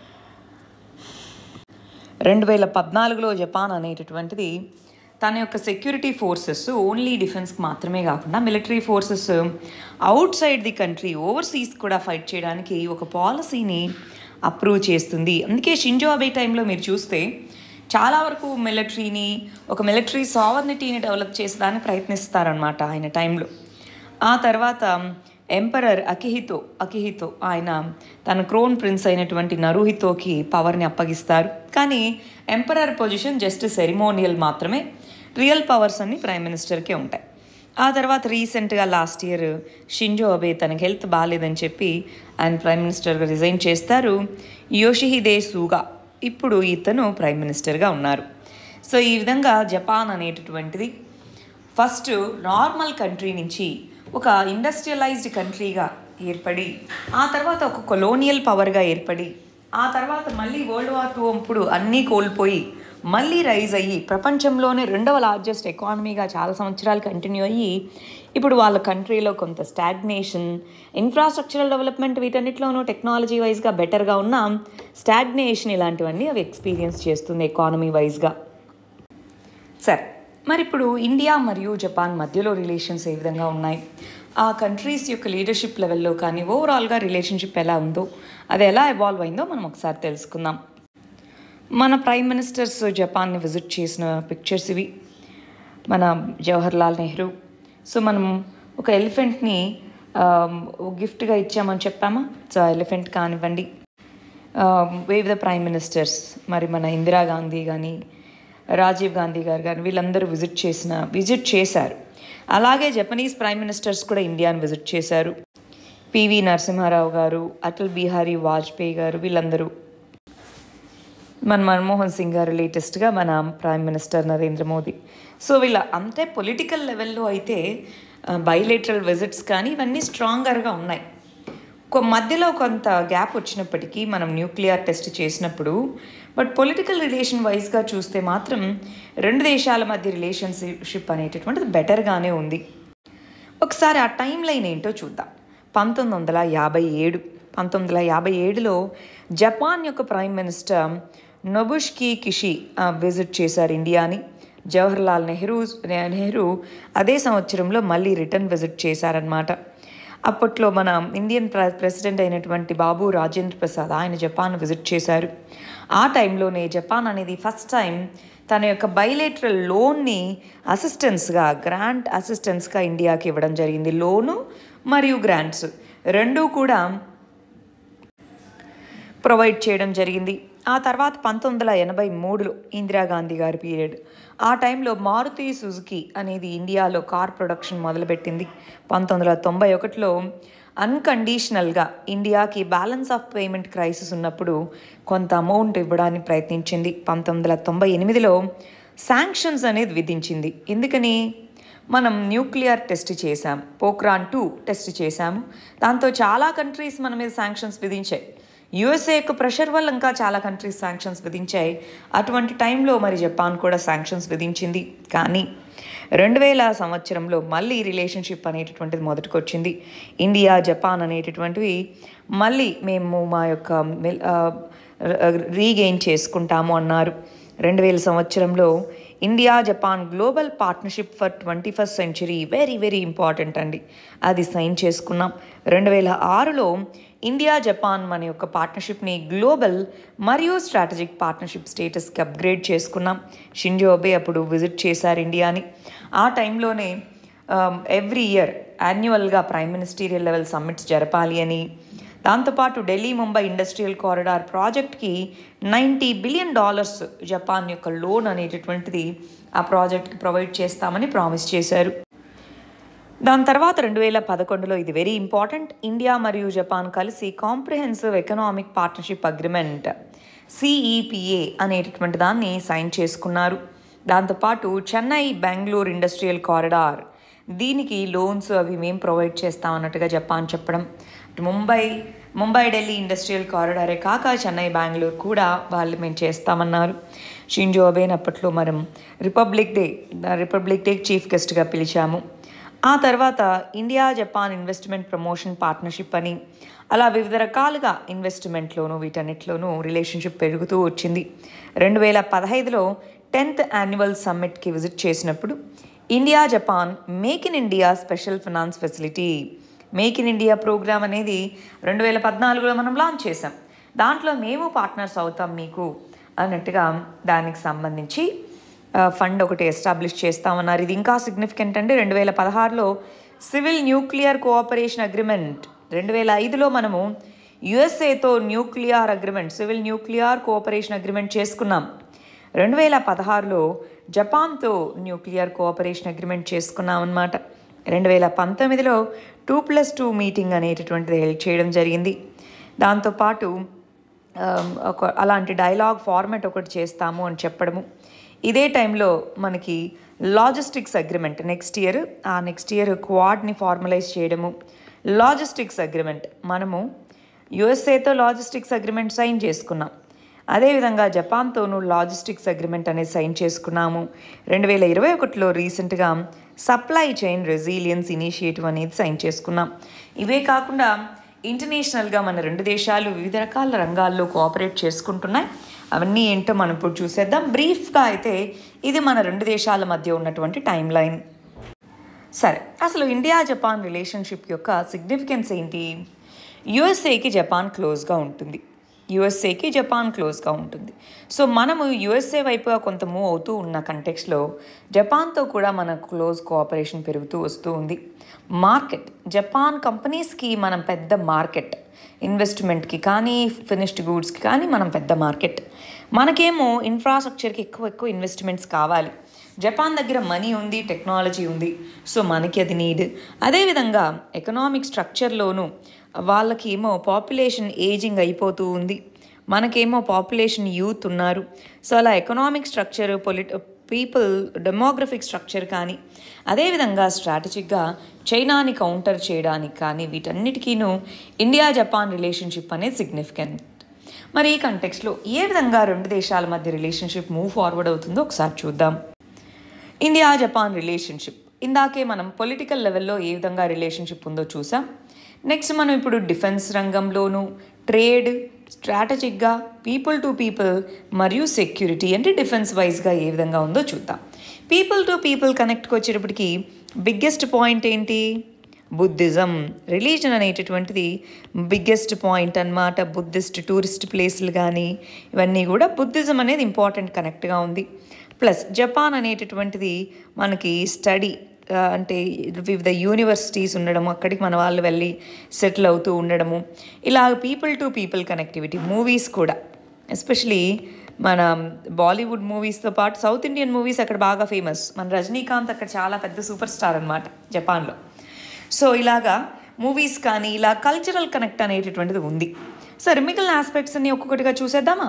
రెండు వేల పద్నాలుగులో జపాన్ అనేటటువంటిది తన యొక్క సెక్యూరిటీ ఫోర్సెస్ ఓన్లీ డిఫెన్స్కి మాత్రమే కాకుండా military forces outside the country overseas కూడా ఫైట్ చేయడానికి ఒక పాలసీని అప్రూవ్ చేస్తుంది అందుకే షింజో అబే టైంలో మీరు చూస్తే చాలా వరకు మిలిటరీని ఒక మిలిటరీ సావర్నిటీని డెవలప్ చేసేదానికి ప్రయత్నిస్తారనమాట ఆయన టైంలో ఆ తర్వాత ఎంపరర్ అకిహితో అకిహితో ఆయన తన క్రోన్ ప్రిన్స్ అయినటువంటి నరుహితోకి పవర్ని అప్పగిస్తారు కానీ ఎంపరర్ పొజిషన్ జస్ట్ సెరిమోనియల్ మాత్రమే రియల్ పవర్స్ అన్ని ప్రైమ్ మినిస్టర్కే ఉంటాయి ఆ తర్వాత రీసెంట్గా లాస్ట్ ఇయర్ షింజో అబే తనకి హెల్త్ బాగాలేదని చెప్పి ఆయన ప్రైమ్ మినిస్టర్గా రిజైన్ చేస్తారు యోషిహిదే సూగా ఇప్పుడు ఇతను ప్రైమ్ మినిస్టర్గా ఉన్నారు సో ఈ విధంగా జపాన్ అనేటటువంటిది ఫస్ట్ నార్మల్ కంట్రీ నుంచి ఒక ఇండస్ట్రియలైజ్డ్ కంట్రీగా ఏర్పడి ఆ తర్వాత ఒక కొలోనియల్ పవర్గా ఏర్పడి ఆ తర్వాత మళ్ళీ వరల్డ్ వార్ టూ అప్పుడు అన్నీ కోల్పోయి మళ్ళీ రైజ్ అయ్యి ప్రపంచంలోనే రెండవ లార్జెస్ట్ ఎకానమీగా చాలా సంవత్సరాలు కంటిన్యూ అయ్యి ఇప్పుడు వాళ్ళ కంట్రీలో కొంత స్టాగ్నేషన్ ఇన్ఫ్రాస్ట్రక్చరల్ డెవలప్మెంట్ వీటన్నిటిలోనూ టెక్నాలజీ వైజ్గా బెటర్గా ఉన్న స్టాగ్నేషన్ ఇలాంటివన్నీ అవి ఎక్స్పీరియన్స్ చేస్తుంది ఎకానమీ వైజ్గా సరే మరి ఇప్పుడు ఇండియా మరియు జపాన్ మధ్యలో రిలేషన్స్ ఏ విధంగా ఉన్నాయి ఆ కంట్రీస్ యొక్క లీడర్షిప్ లెవెల్లో కానీ ఓవరాల్గా రిలేషన్షిప్ ఎలా ఉందో అది ఎలా ఎవాల్వ్ అయిందో మనం ఒకసారి తెలుసుకుందాం మన ప్రైమ్ మినిస్టర్స్ జపాన్ని విజిట్ చేసిన పిక్చర్స్ ఇవి మన జవహర్ లాల్ నెహ్రూ సో మనం ఒక ఎలిఫెంట్ని గిఫ్ట్గా ఇచ్చామని చెప్పామా సో ఎలిఫెంట్ కానివ్వండి వివిధ ప్రైమ్ మినిస్టర్స్ మరి మన ఇందిరాగాంధీ కానీ రాజీవ్ గాంధీ గారు కానీ వీళ్ళందరూ విజిట్ చేసిన విజిట్ చేశారు అలాగే జపనీస్ ప్రైమ్ మినిస్టర్స్ కూడా ఇండియాని విజిట్ చేశారు పివి నరసింహారావు గారు అటల్ బిహారీ వాజ్పేయి గారు వీళ్ళందరూ మన మన్మోహన్ సింగ్ గారు లేటెస్ట్గా మన prime minister Narendra Modi so వీళ్ళ అంతే పొలిటికల్ లెవెల్లో అయితే బైలేటరల్ విజిట్స్ కానీ ఇవన్నీ స్ట్రాంగర్గా ఉన్నాయి కొ- మధ్యలో కొంత గ్యాప్ వచ్చినప్పటికీ మనం న్యూక్లియర్ టెస్ట్ చేసినప్పుడు బట్ పొలిటికల్ రిలేషన్ వైజ్గా చూస్తే మాత్రం రెండు దేశాల మధ్య రిలేషన్షిప్ అనేటటువంటిది బెటర్గానే ఉంది ఒకసారి ఆ టైం లైన్ ఏంటో చూద్దాం పంతొమ్మిది వందల యాభై ఏడు పంతొమ్మిది వందల యాభై ఏడులో జపాన్ యొక్క ప్రైమ్ మినిస్టర్ నొబుష్కి కిషి ఆ, విజిట్ చేశారు ఇండియాని జవహర్లాల్ నెహ్రూ నెహ్రూ అదే సంవత్సరంలో మళ్ళీ రిటర్న్ విజిట్ చేశారనమాట అప్పట్లో మన ఇండియన్ ప్ర ప్రెసిడెంట్ అయినటువంటి బాబు రాజేంద్ర ప్రసాద్ ఆయన జపాన్ విజిట్ చేశారు ఆ టైంలోనే జపాన్ అనేది ఫస్ట్ టైం తన యొక్క బైలేటరల్ లోన్ని అసిస్టెన్స్గా గ్రాంట్ అసిస్టెన్స్గా ఇండియాకి ఇవ్వడం జరిగింది లోను మరియు గ్రాంట్స్ రెండూ కూడా ప్రొవైడ్ చేయడం జరిగింది ఆ తర్వాత పంతొమ్మిది వందల ఎనభై మూడులో ఇందిరాగాంధీ గారి పీరియడ్ ఆ టైంలో మారుతి సుజుకి అనేది ఇండియాలో కార్ ప్రొడక్షన్ మొదలుపెట్టింది పంతొమ్మిది వందల తొంభై ఒకటిలో అన్కండిషనల్గా ఇండియాకి బ్యాలెన్స్ ఆఫ్ పేమెంట్ క్రైసిస్ ఉన్నప్పుడు కొంత అమౌంట్ ఇవ్వడానికి ప్రయత్నించింది పంతొమ్మిది వందల తొంభై ఎనిమిదిలో శాంక్షన్స్ అనేది విధించింది ఎందుకని మనం న్యూక్లియర్ టెస్ట్ చేశాం పోక్రాన్ టూ టెస్ట్ చేశాము దాంతో చాలా కంట్రీస్ మన మీద శాంక్షన్స్ విధించాయి యుఎస్ఏ యొక్క ప్రెషర్ వల్ల ఇంకా చాలా కంట్రీస్ శాంక్షన్స్ విధించాయి అటువంటి టైంలో మరి జపాన్ కూడా శాంక్షన్స్ విధించింది కానీ రెండు వేల సంవత్సరంలో మళ్ళీ రిలేషన్షిప్ అనేటటువంటిది మొదటికి వచ్చింది ఇండియా జపాన్ అనేటటువంటివి మళ్ళీ మేము మా యొక్క రీగెయిన్ చేసుకుంటాము అన్నారు రెండు వేల సంవత్సరంలో India Japan global partnership for twenty first century very very important అండి అది సైన్ చేసుకున్నాం రెండు వేల ఆరులో ఇండియా జపాన్ మన యొక్క పార్ట్నర్షిప్ని గ్లోబల్ మరియు స్ట్రాటజిక్ పార్ట్నర్షిప్ స్టేటస్కి అప్గ్రేడ్ చేసుకున్నాం షింజో అబే అప్పుడు విజిట్ చేశారు ఇండియాని ఆ టైంలోనే ఎవ్రీ ఇయర్ యాన్యువల్గా ప్రైమ్ మినిస్టీరియల్ లెవెల్ సమ్మిట్స్ జరపాలి అని దాంతోపాటు ఢిల్లీ ముంబై ఇండస్ట్రియల్ కారిడార్ ప్రాజెక్ట్కి నైంటీ బిలియన్ డాలర్స్ జపాన్ యొక్క లోన్ అనేటటువంటిది ఆ ప్రాజెక్ట్కి ప్రొవైడ్ చేస్తామని ప్రామిస్ చేశారు దాని తర్వాత రెండు వేల పదకొండులో ఇది వెరీ ఇంపార్టెంట్ ఇండియా మరియు జపాన్ కలిసి comprehensive economic partnership agreement CEPA అనేటటువంటి దాన్ని సైన్ చేసుకున్నారు దాంతోపాటు చెన్నై బెంగళూరు ఇండస్ట్రియల్ కారిడార్ దీనికి లోన్స్ అవి మేము ప్రొవైడ్ చేస్తామన్నట్టుగా జపాన్ చెప్పడం అటు ముంబై ముంబై ఢిల్లీ ఇండస్ట్రియల్ కారిడారే కాక చెన్నై బెంగళూరు కూడా వాళ్ళు మేము చేస్తామన్నారు షింజో అబేన్ అప్పట్లో మనం republic day republic day chief గెస్ట్గా పిలిచాము ఆ తర్వాత India Japan investment promotion partnership అని అలా వివిధ రకాలుగా ఇన్వెస్ట్మెంట్లోనూ వీటన్నిటిలోనూ రిలేషన్షిప్ పెరుగుతూ వచ్చింది రెండు వేల పదహైదులో టెన్త్ యాన్యువల్ సమ్మిట్కి విజిట్ చేసినప్పుడు India Japan make in India special finance facility make in India programme అనేది రెండు వేల పద్నాలుగులో మనం లాంచ్ చేసాం దాంట్లో మేము పార్ట్నర్స్ అవుతాం మీకు అన్నట్టుగా దానికి సంబంధించి ఫండ్ ఒకటి ఎస్టాబ్లిష్ చేస్తామన్నారు ఇది ఇంకా సిగ్నిఫికెంట్ అంటే రెండు వేల పదహారులో సివిల్ న్యూక్లియర్ కోఆపరేషన్ అగ్రిమెంట్ రెండు వేల ఐదులో మనము యుఎస్ఏతో nuclear agreement civil nuclear cooperation agreement చేసుకున్నాం రెండు వేల పదహారులో జపాన్తో న్యూక్లియర్ కోఆపరేషన్ అగ్రిమెంట్ చేసుకున్నాం అనమాట రెండు వేల పంతొమ్మిదిలో టూ ప్లస్ టూ మీటింగ్ అనేటటువంటిది హెల్ప్ చేయడం జరిగింది దాంతోపాటు ఆమ్, ఒక అలాంటి డైలాగ్ ఫార్మాట్ ఒకటి చేస్తాము అని చెప్పడము ఇదే టైంలో మనకి లాజిస్టిక్స్ అగ్రిమెంట్ నెక్స్ట్ ఇయర్ ఆ నెక్స్ట్ ఇయర్ క్వాడ్ని ఫార్మలైజ్ చేయడము లాజిస్టిక్స్ అగ్రిమెంట్ మనము యుఎస్ఏతో లాజిస్టిక్స్ అగ్రిమెంట్ సైన్ చేసుకున్నాం అదేవిధంగా జపాన్తోనూ లాజిస్టిక్స్ అగ్రిమెంట్ అనేది సైన్ చేసుకున్నాము రెండు వేల ఇరవై ఒకటిలో రీసెంట్గా సప్లై చైన్ రెసిలియన్స్ ఇనిషియేటివ్ అనేది సైన్ చేసుకున్నాం ఇవే కాకుండా ఇంటర్నేషనల్గా మన రెండు దేశాలు వివిధ రకాల రంగాల్లో కోఆపరేట్ చేసుకుంటున్నాయి అవన్నీ ఏంటో మనం ఇప్పుడు చూసేద్దాం బ్రీఫ్గా అయితే ఇది మన రెండు దేశాల మధ్య ఉన్నటువంటి టైం లైన్ సరే అసలు ఇండియా జపాన్ రిలేషన్షిప్ యొక్క సిగ్నిఫికెన్స్ ఏంటి యుఎస్ఏకి జపాన్ క్లోజ్గా ఉంటుంది యుఎస్ఏకి జపాన్ క్లోజ్గా ఉంటుంది సో మనము యుఎస్ఏ వైపుగా కొంత మూవ్ అవుతూ ఉన్న కంటెక్స్లో జపాన్తో కూడా మన క్లోజ్ కోఆపరేషన్ పెరుగుతూ వస్తూ ఉంది మార్కెట్ జపాన్ కంపెనీస్కి మనం పెద్ద మార్కెట్ ఇన్వెస్ట్మెంట్కి కానీ ఫినిష్డ్ గూడ్స్కి కానీ మనం పెద్ద మార్కెట్ మనకేమో ఇన్ఫ్రాస్ట్రక్చర్కి ఎక్కువ ఎక్కువ ఇన్వెస్ట్మెంట్స్ కావాలి జపాన్ దగ్గర మనీ ఉంది టెక్నాలజీ ఉంది సో మనకి అది నీడ్ అదేవిధంగా ఎకనామిక్ స్ట్రక్చర్లోనూ వాళ్ళకి ఏమో పాపులేషన్ ఏజింగ్ అయిపోతూ ఉంది మనకేమో పాపులేషన్ యూత్ ఉన్నారు సో అలా ఎకనామిక్ స్ట్రక్చర్ పొలిట్ పీపుల్ డెమోగ్రఫిక్ స్ట్రక్చర్ కానీ అదేవిధంగా స్ట్రాటజిక్గా చైనాని కౌంటర్ చేయడానికి కానీ వీటన్నిటికీను ఇండియా జపాన్ రిలేషన్షిప్ అనేది సిగ్నిఫికెంట్ మరి ఈ కంటెక్స్లో ఏ విధంగా రెండు దేశాల మధ్య రిలేషన్షిప్ మూవ్ ఫార్వర్డ్ అవుతుందో ఒకసారి చూద్దాం ఇండియా జపాన్ రిలేషన్షిప్ ఇందాకే మనం పొలిటికల్ లెవెల్లో ఏ విధంగా రిలేషన్షిప్ ఉందో చూసాం నెక్స్ట్ మనం ఇప్పుడు డిఫెన్స్ రంగంలోనూ ట్రేడ్ స్ట్రాటజిక్గా పీపుల్ టు పీపుల్ మరియు సెక్యూరిటీ అంటే డిఫెన్స్ వైజ్గా ఏ విధంగా ఉందో చూద్దాం పీపుల్ టు పీపుల్ కనెక్ట్కి వచ్చేటప్పటికి బిగ్గెస్ట్ పాయింట్ ఏంటి బుద్ధిజం రిలీజన్ అనేటటువంటిది బిగ్గెస్ట్ పాయింట్ అన్నమాట బుద్ధిస్ట్ టూరిస్ట్ ప్లేస్లు కానీ ఇవన్నీ కూడా బుద్ధిజం అనేది ఇంపార్టెంట్ కనెక్ట్గా ఉంది ప్లస్ జపాన్ అనేటటువంటిది మనకి స్టడీ అంటే వివిధ యూనివర్సిటీస్ ఉండడము అక్కడికి మన వాళ్ళు వెళ్ళి సెటిల్ అవుతూ ఉండడము ఇలా people to people connectivity movies కూడా ఎస్పెషలీ మన బాలీవుడ్ మూవీస్తో పాటు సౌత్ ఇండియన్ మూవీస్ అక్కడ బాగా ఫేమస్ మన రజనీకాంత్ అక్కడ చాలా పెద్ద సూపర్ స్టార్ అనమాట జపాన్లో సో ఇలాగా మూవీస్ కానీ ఇలా కల్చరల్ కనెక్ట్ అనేటటువంటిది ఉంది సరే మిగిలిన ఆస్పెక్ట్స్ అన్ని ఒక్కొక్కటిగా చూసేద్దామా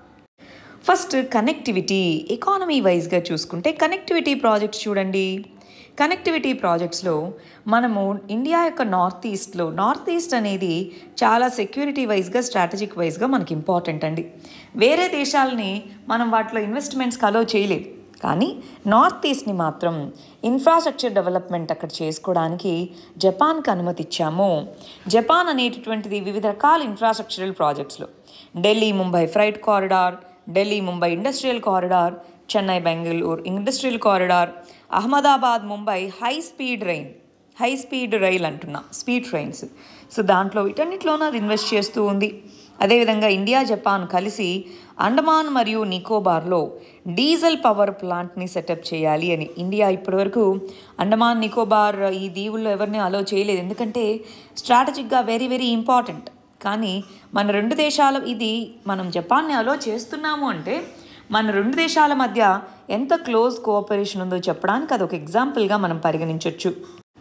ఫస్ట్ కనెక్టివిటీ ఎకానమీ వైజ్గా చూసుకుంటే కనెక్టివిటీ ప్రాజెక్ట్స్ చూడండి కనెక్టివిటీ ప్రాజెక్ట్స్లో మనము ఇండియా యొక్క నార్త్ ఈస్ట్లో నార్త్ ఈస్ట్ అనేది చాలా సెక్యూరిటీ వైజ్గా స్ట్రాటజిక్ వైజ్గా మనకి ఇంపార్టెంట్ అండి వేరే దేశాలని మనం వాటిలో ఇన్వెస్ట్మెంట్స్కి అలో చేయలేదు కానీ నార్త్ ఈస్ట్ని మాత్రం ఇన్ఫ్రాస్ట్రక్చర్ డెవలప్మెంట్ అక్కడ చేసుకోవడానికి జపాన్కి అనుమతి ఇచ్చాము జపాన్ అనేటటువంటిది వివిధ రకాల ఇన్ఫ్రాస్ట్రక్చరల్ ప్రాజెక్ట్స్లో Delhi Mumbai freight corridor Delhi Mumbai industrial corridor Chennai Bengaluru industrial corridor Ahmedabad Mumbai high speed rain high speed rail అంటున్నా స్పీడ్ ట్రైన్స్ సో దాంట్లో వీటన్నిటిలోనూ అది ఇన్వెస్ట్ చేస్తూ ఉంది అదేవిధంగా ఇండియా జపాన్ కలిసి అండమాన్ మరియు నికోబార్లో డీజిల్ పవర్ ప్లాంట్ని సెటప్ చేయాలి అని ఇండియా ఇప్పటివరకు అండమాన్ నికోబార్ ఈ దీవుల్లో ఎవరిని అలో చేయలేదు ఎందుకంటే స్ట్రాటజిక్గా వెరీ వెరీ ఇంపార్టెంట్ కానీ మన రెండు దేశాల ఇది మనం జపాన్ని అలో చేస్తున్నాము అంటే మన రెండు దేశాల మధ్య ఎంత క్లోజ్ కోఆపరేషన్ ఉందో చెప్పడానికి అది ఒక ఎగ్జాంపుల్గా మనం పరిగణించవచ్చు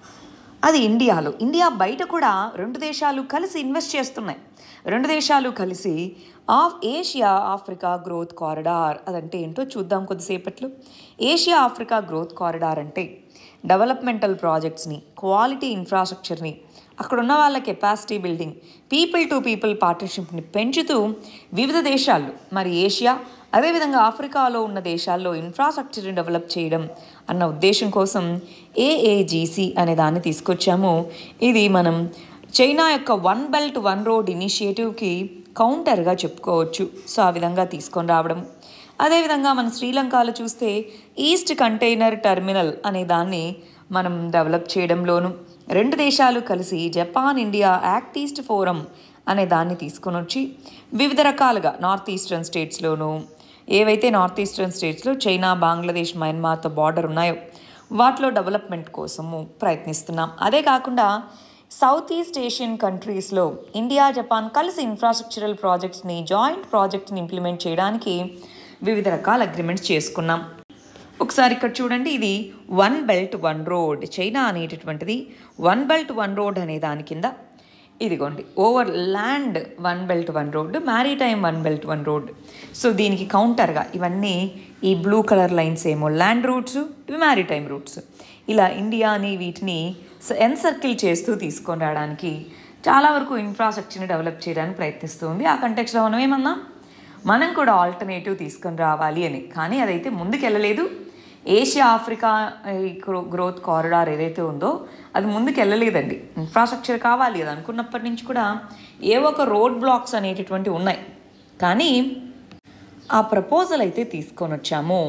అది ఇండియాలో ఇండియా బయట కూడా రెండు దేశాలు కలిసి ఇన్వెస్ట్ చేస్తున్నాయి రెండు దేశాలు కలిసి of Asia Africa growth corridor అదంటే ఏంటో చూద్దాం కొద్దిసేపట్లో ఏషియా ఆఫ్రికా గ్రోత్ కారిడార్ అంటే డెవలప్మెంటల్ ప్రాజెక్ట్స్ని క్వాలిటీ ఇన్ఫ్రాస్ట్రక్చర్ని అక్కడ ఉన్న వాళ్ళ capacity building people to people పార్ట్నర్షిప్ని పెంచుతూ వివిధ దేశాలు మరి ఏషియా అదేవిధంగా ఆఫ్రికాలో ఉన్న దేశాల్లో ఇన్ఫ్రాస్ట్రక్చర్ని డెవలప్ చేయడం అన్న ఉద్దేశం కోసం ఏఏజీసీ అనే దాన్ని తీసుకొచ్చాము ఇది మనం చైనా యొక్క వన్ బెల్ట్ వన్ రోడ్ ఇనిషియేటివ్కి కౌంటర్గా చెప్పుకోవచ్చు సో ఆ విధంగా తీసుకొని రావడం అదేవిధంగా మన శ్రీలంకలో చూస్తే ఈస్ట్ కంటైనర్ టెర్మినల్ అనే దాన్ని మనం డెవలప్ చేయడంలోను రెండు దేశాలు కలిసి Japan India act east forum అనే దాన్ని తీసుకొని వచ్చి వివిధ రకాలుగా నార్త్ ఈస్టర్న్ స్టేట్స్లోనూ ఏవైతే నార్త్ ఈస్టర్న్ స్టేట్స్లో చైనా బంగ్లాదేశ్ మయన్మార్తో బార్డర్ ఉన్నాయో వాటిలో డెవలప్మెంట్ కోసము ప్రయత్నిస్తున్నాం అదే కాకుండా సౌత్ ఈస్ట్ ఏషియన్ కంట్రీస్లో ఇండియా జపాన్ కలిసి ఇన్ఫ్రాస్ట్రక్చరల్ ప్రాజెక్ట్స్ని జాయింట్ ప్రాజెక్ట్ని ఇంప్లిమెంట్ చేయడానికి వివిధ రకాల అగ్రిమెంట్స్ చేసుకున్నాం ఒకసారి ఇక్కడ చూడండి ఇది one belt one road China అనేటటువంటిది వన్ బెల్ట్ వన్ రోడ్ అనే దాని కింద ఇదిగోండి over land one belt one road maritime one belt one road so దీనికి కౌంటర్గా ఇవన్నీ ఈ బ్లూ కలర్ లైన్స్ ఏమో ల్యాండ్ రూట్స్ ఇవి మ్యారీటైమ్ రూట్స్ ఇలా ఇండియాని వీటిని ఎన్సర్కిల్ చేస్తూ తీసుకొని రావడానికి చాలా వరకు ఇన్ఫ్రాస్ట్రక్చర్ని డెవలప్ చేయడానికి ప్రయత్నిస్తుంది ఆ కంటెక్స్లో మనం ఏమన్నాం మనం కూడా ఆల్టర్నేటివ్ తీసుకొని రావాలి అని కానీ అదైతే ముందుకు వెళ్ళలేదు ఏషియా ఆఫ్రికా ఈ గ్రో గ్రోత్ కారిడార్ ఏదైతే ఉందో అది ముందుకు వెళ్ళలేదండి ఇన్ఫ్రాస్ట్రక్చర్ కావాలి అది అనుకున్నప్పటి నుంచి కూడా ఏ ఒక రోడ్ బ్లాక్స్ అనేటటువంటి ఉన్నాయి కానీ ఆ ప్రపోజల్ అయితే తీసుకొని వచ్చాము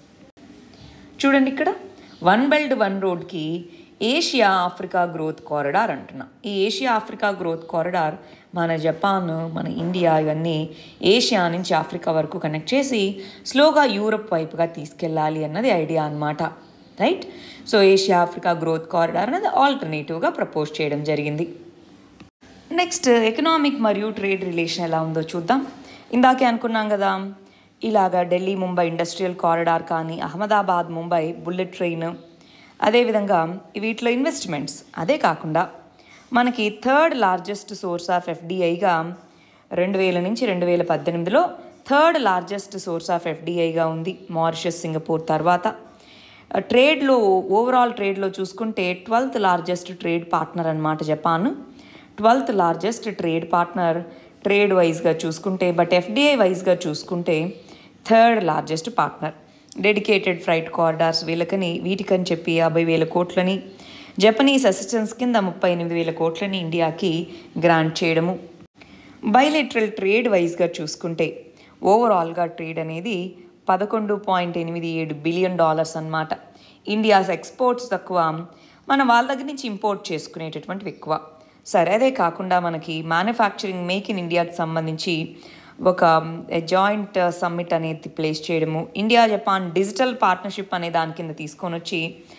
చూడండి ఇక్కడ వన్ బెల్ట్ వన్ రోడ్కి ఏషియా ఆఫ్రికా గ్రోత్ కారిడార్ అంటున్నాం ఈ ఏషియా ఆఫ్రికా గ్రోత్ కారిడార్ మన జపాన్ మన ఇండియా ఇవన్నీ ఏషియా నుంచి ఆఫ్రికా వరకు కనెక్ట్ చేసి స్లోగా యూరప్ వైపుగా తీసుకెళ్ళాలి అన్నది ఐడియా అన్నమాట right so Asia Africa growth corridor అనేది ఆల్టర్నేటివ్గా ప్రపోజ్ చేయడం జరిగింది నెక్స్ట్ ఎకనామిక్ మరియు ట్రేడ్ రిలేషన్ ఎలా ఉందో చూద్దాం ఇందాకే అనుకున్నాం కదా ఇలాగా ఢిల్లీ ముంబై ఇండస్ట్రియల్ కారిడార్ కానీ అహ్మదాబాద్ ముంబై బుల్లెట్ ట్రైన్ అదేవిధంగా వీటిలో ఇన్వెస్ట్మెంట్స్ అదే కాకుండా మనకి థర్డ్ లార్జెస్ట్ సోర్స్ ఆఫ్ ఎఫ్డిఐగా రెండు వేల నుంచి రెండు వేల పద్దెనిమిదిలో థర్డ్ లార్జెస్ట్ సోర్స్ ఆఫ్ ఎఫ్డిఐగా ఉంది మారిషస్ సింగపూర్ తర్వాత ట్రేడ్లో ఓవరాల్ ట్రేడ్లో చూసుకుంటే ట్వెల్త్ లార్జెస్ట్ ట్రేడ్ పార్ట్నర్ అనమాట Japan twelfth largest trade partner trade వైజ్గా చూసుకుంటే బట్ ఎఫ్డిఐ వైజ్గా చూసుకుంటే third largest partner dedicated freight corridors వీళ్ళకని వీటికని చెప్పి యాభై వేల కోట్లని జపనీస్ అసిస్టెన్స్ కింద ముప్పై ఎనిమిది వేల కోట్లని ఇండియాకి గ్రాంట్ చేయడము బైలెటరల్ ట్రేడ్ వైజ్గా చూసుకుంటే ఓవరాల్గా ట్రేడ్ అనేది పదకొండు పాయింట్ ఎనిమిది ఏడు బిలియన్ డాలర్స్ అన్నమాట ఇండియాస్ ఎక్స్పోర్ట్స్ తక్కువ మన వాళ్ళ దగ్గర నుంచి ఇంపోర్ట్ చేసుకునేటటువంటివి ఎక్కువ సరే అదే కాకుండా మనకి మ్యానుఫ్యాక్చరింగ్ మేక్ ఇన్ ఇండియాకి సంబంధించి ఒక జాయింట్ సమ్మిట్ అనేది ప్లేస్ చేయడము ఇండియా జపాన్ డిజిటల్ పార్ట్నర్షిప్ అనే దాని కింద తీసుకొని వచ్చి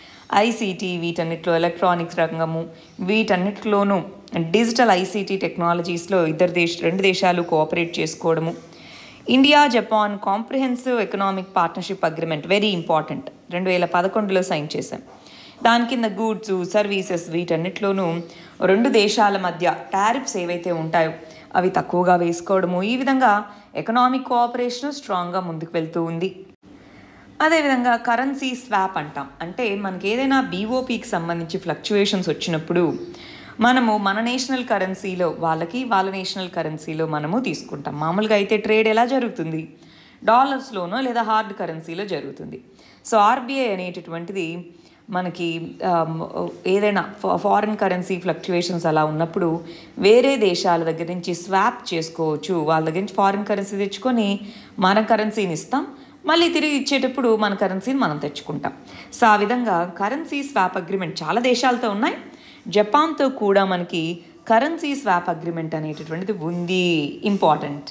ఐసీటీ వీటన్నిటిలో ఎలక్ట్రానిక్స్ రంగము వీటన్నిటిలోనూ డిజిటల్ ఐసీటీ టెక్నాలజీస్లో ఇద్దరు దేశ రెండు దేశాలు కోఆపరేట్ చేసుకోవడము India Japan comprehensive economic partnership agreement very important రెండు వేల పదకొండులో సైన్ చేశాం దాని కింద గూడ్స్ సర్వీసెస్ వీటన్నిటిలోనూ రెండు దేశాల మధ్య టారిఫ్స్ ఏవైతే ఉంటాయో అవి తక్కువగా వేసుకోవడము ఈ విధంగా ఎకనామిక్ కోఆపరేషన్ స్ట్రాంగ్గా ముందుకు వెళ్తూ ఉంది అదేవిధంగా కరెన్సీ స్వాప్ అంటాం అంటే మనకి ఏదైనా బీఓపీకి సంబంధించి ఫ్లక్చుయేషన్స్ వచ్చినప్పుడు మనము మన నేషనల్ కరెన్సీలో వాళ్ళకి వాళ్ళ నేషనల్ కరెన్సీలో మనము తీసుకుంటాం మామూలుగా అయితే ట్రేడ్ ఎలా జరుగుతుంది డాలర్స్లోనో లేదా హార్డ్ కరెన్సీలో జరుగుతుంది సో ఆర్బీఐ అనేటటువంటిది మనకి ఆమ్, ఏదైనా ఫారిన్ కరెన్సీ ఫ్లక్చుయేషన్స్ అలా ఉన్నప్పుడు వేరే దేశాల దగ్గర నుంచి స్వాప్ చేసుకోవచ్చు వాళ్ళ దగ్గర నుంచి ఫారిన్ కరెన్సీ తెచ్చుకొని మన కరెన్సీని ఇస్తాం మళ్ళీ తిరిగి ఇచ్చేటప్పుడు మన కరెన్సీని మనం తెచ్చుకుంటాం సో ఆ విధంగా కరెన్సీ స్వాప్ అగ్రిమెంట్ చాలా దేశాలతో ఉన్నాయి జపాన్తో కూడా మనకి కరెన్సీ స్వాప్ అగ్రిమెంట్ అనేటటువంటిది ఉంది ఇంపార్టెంట్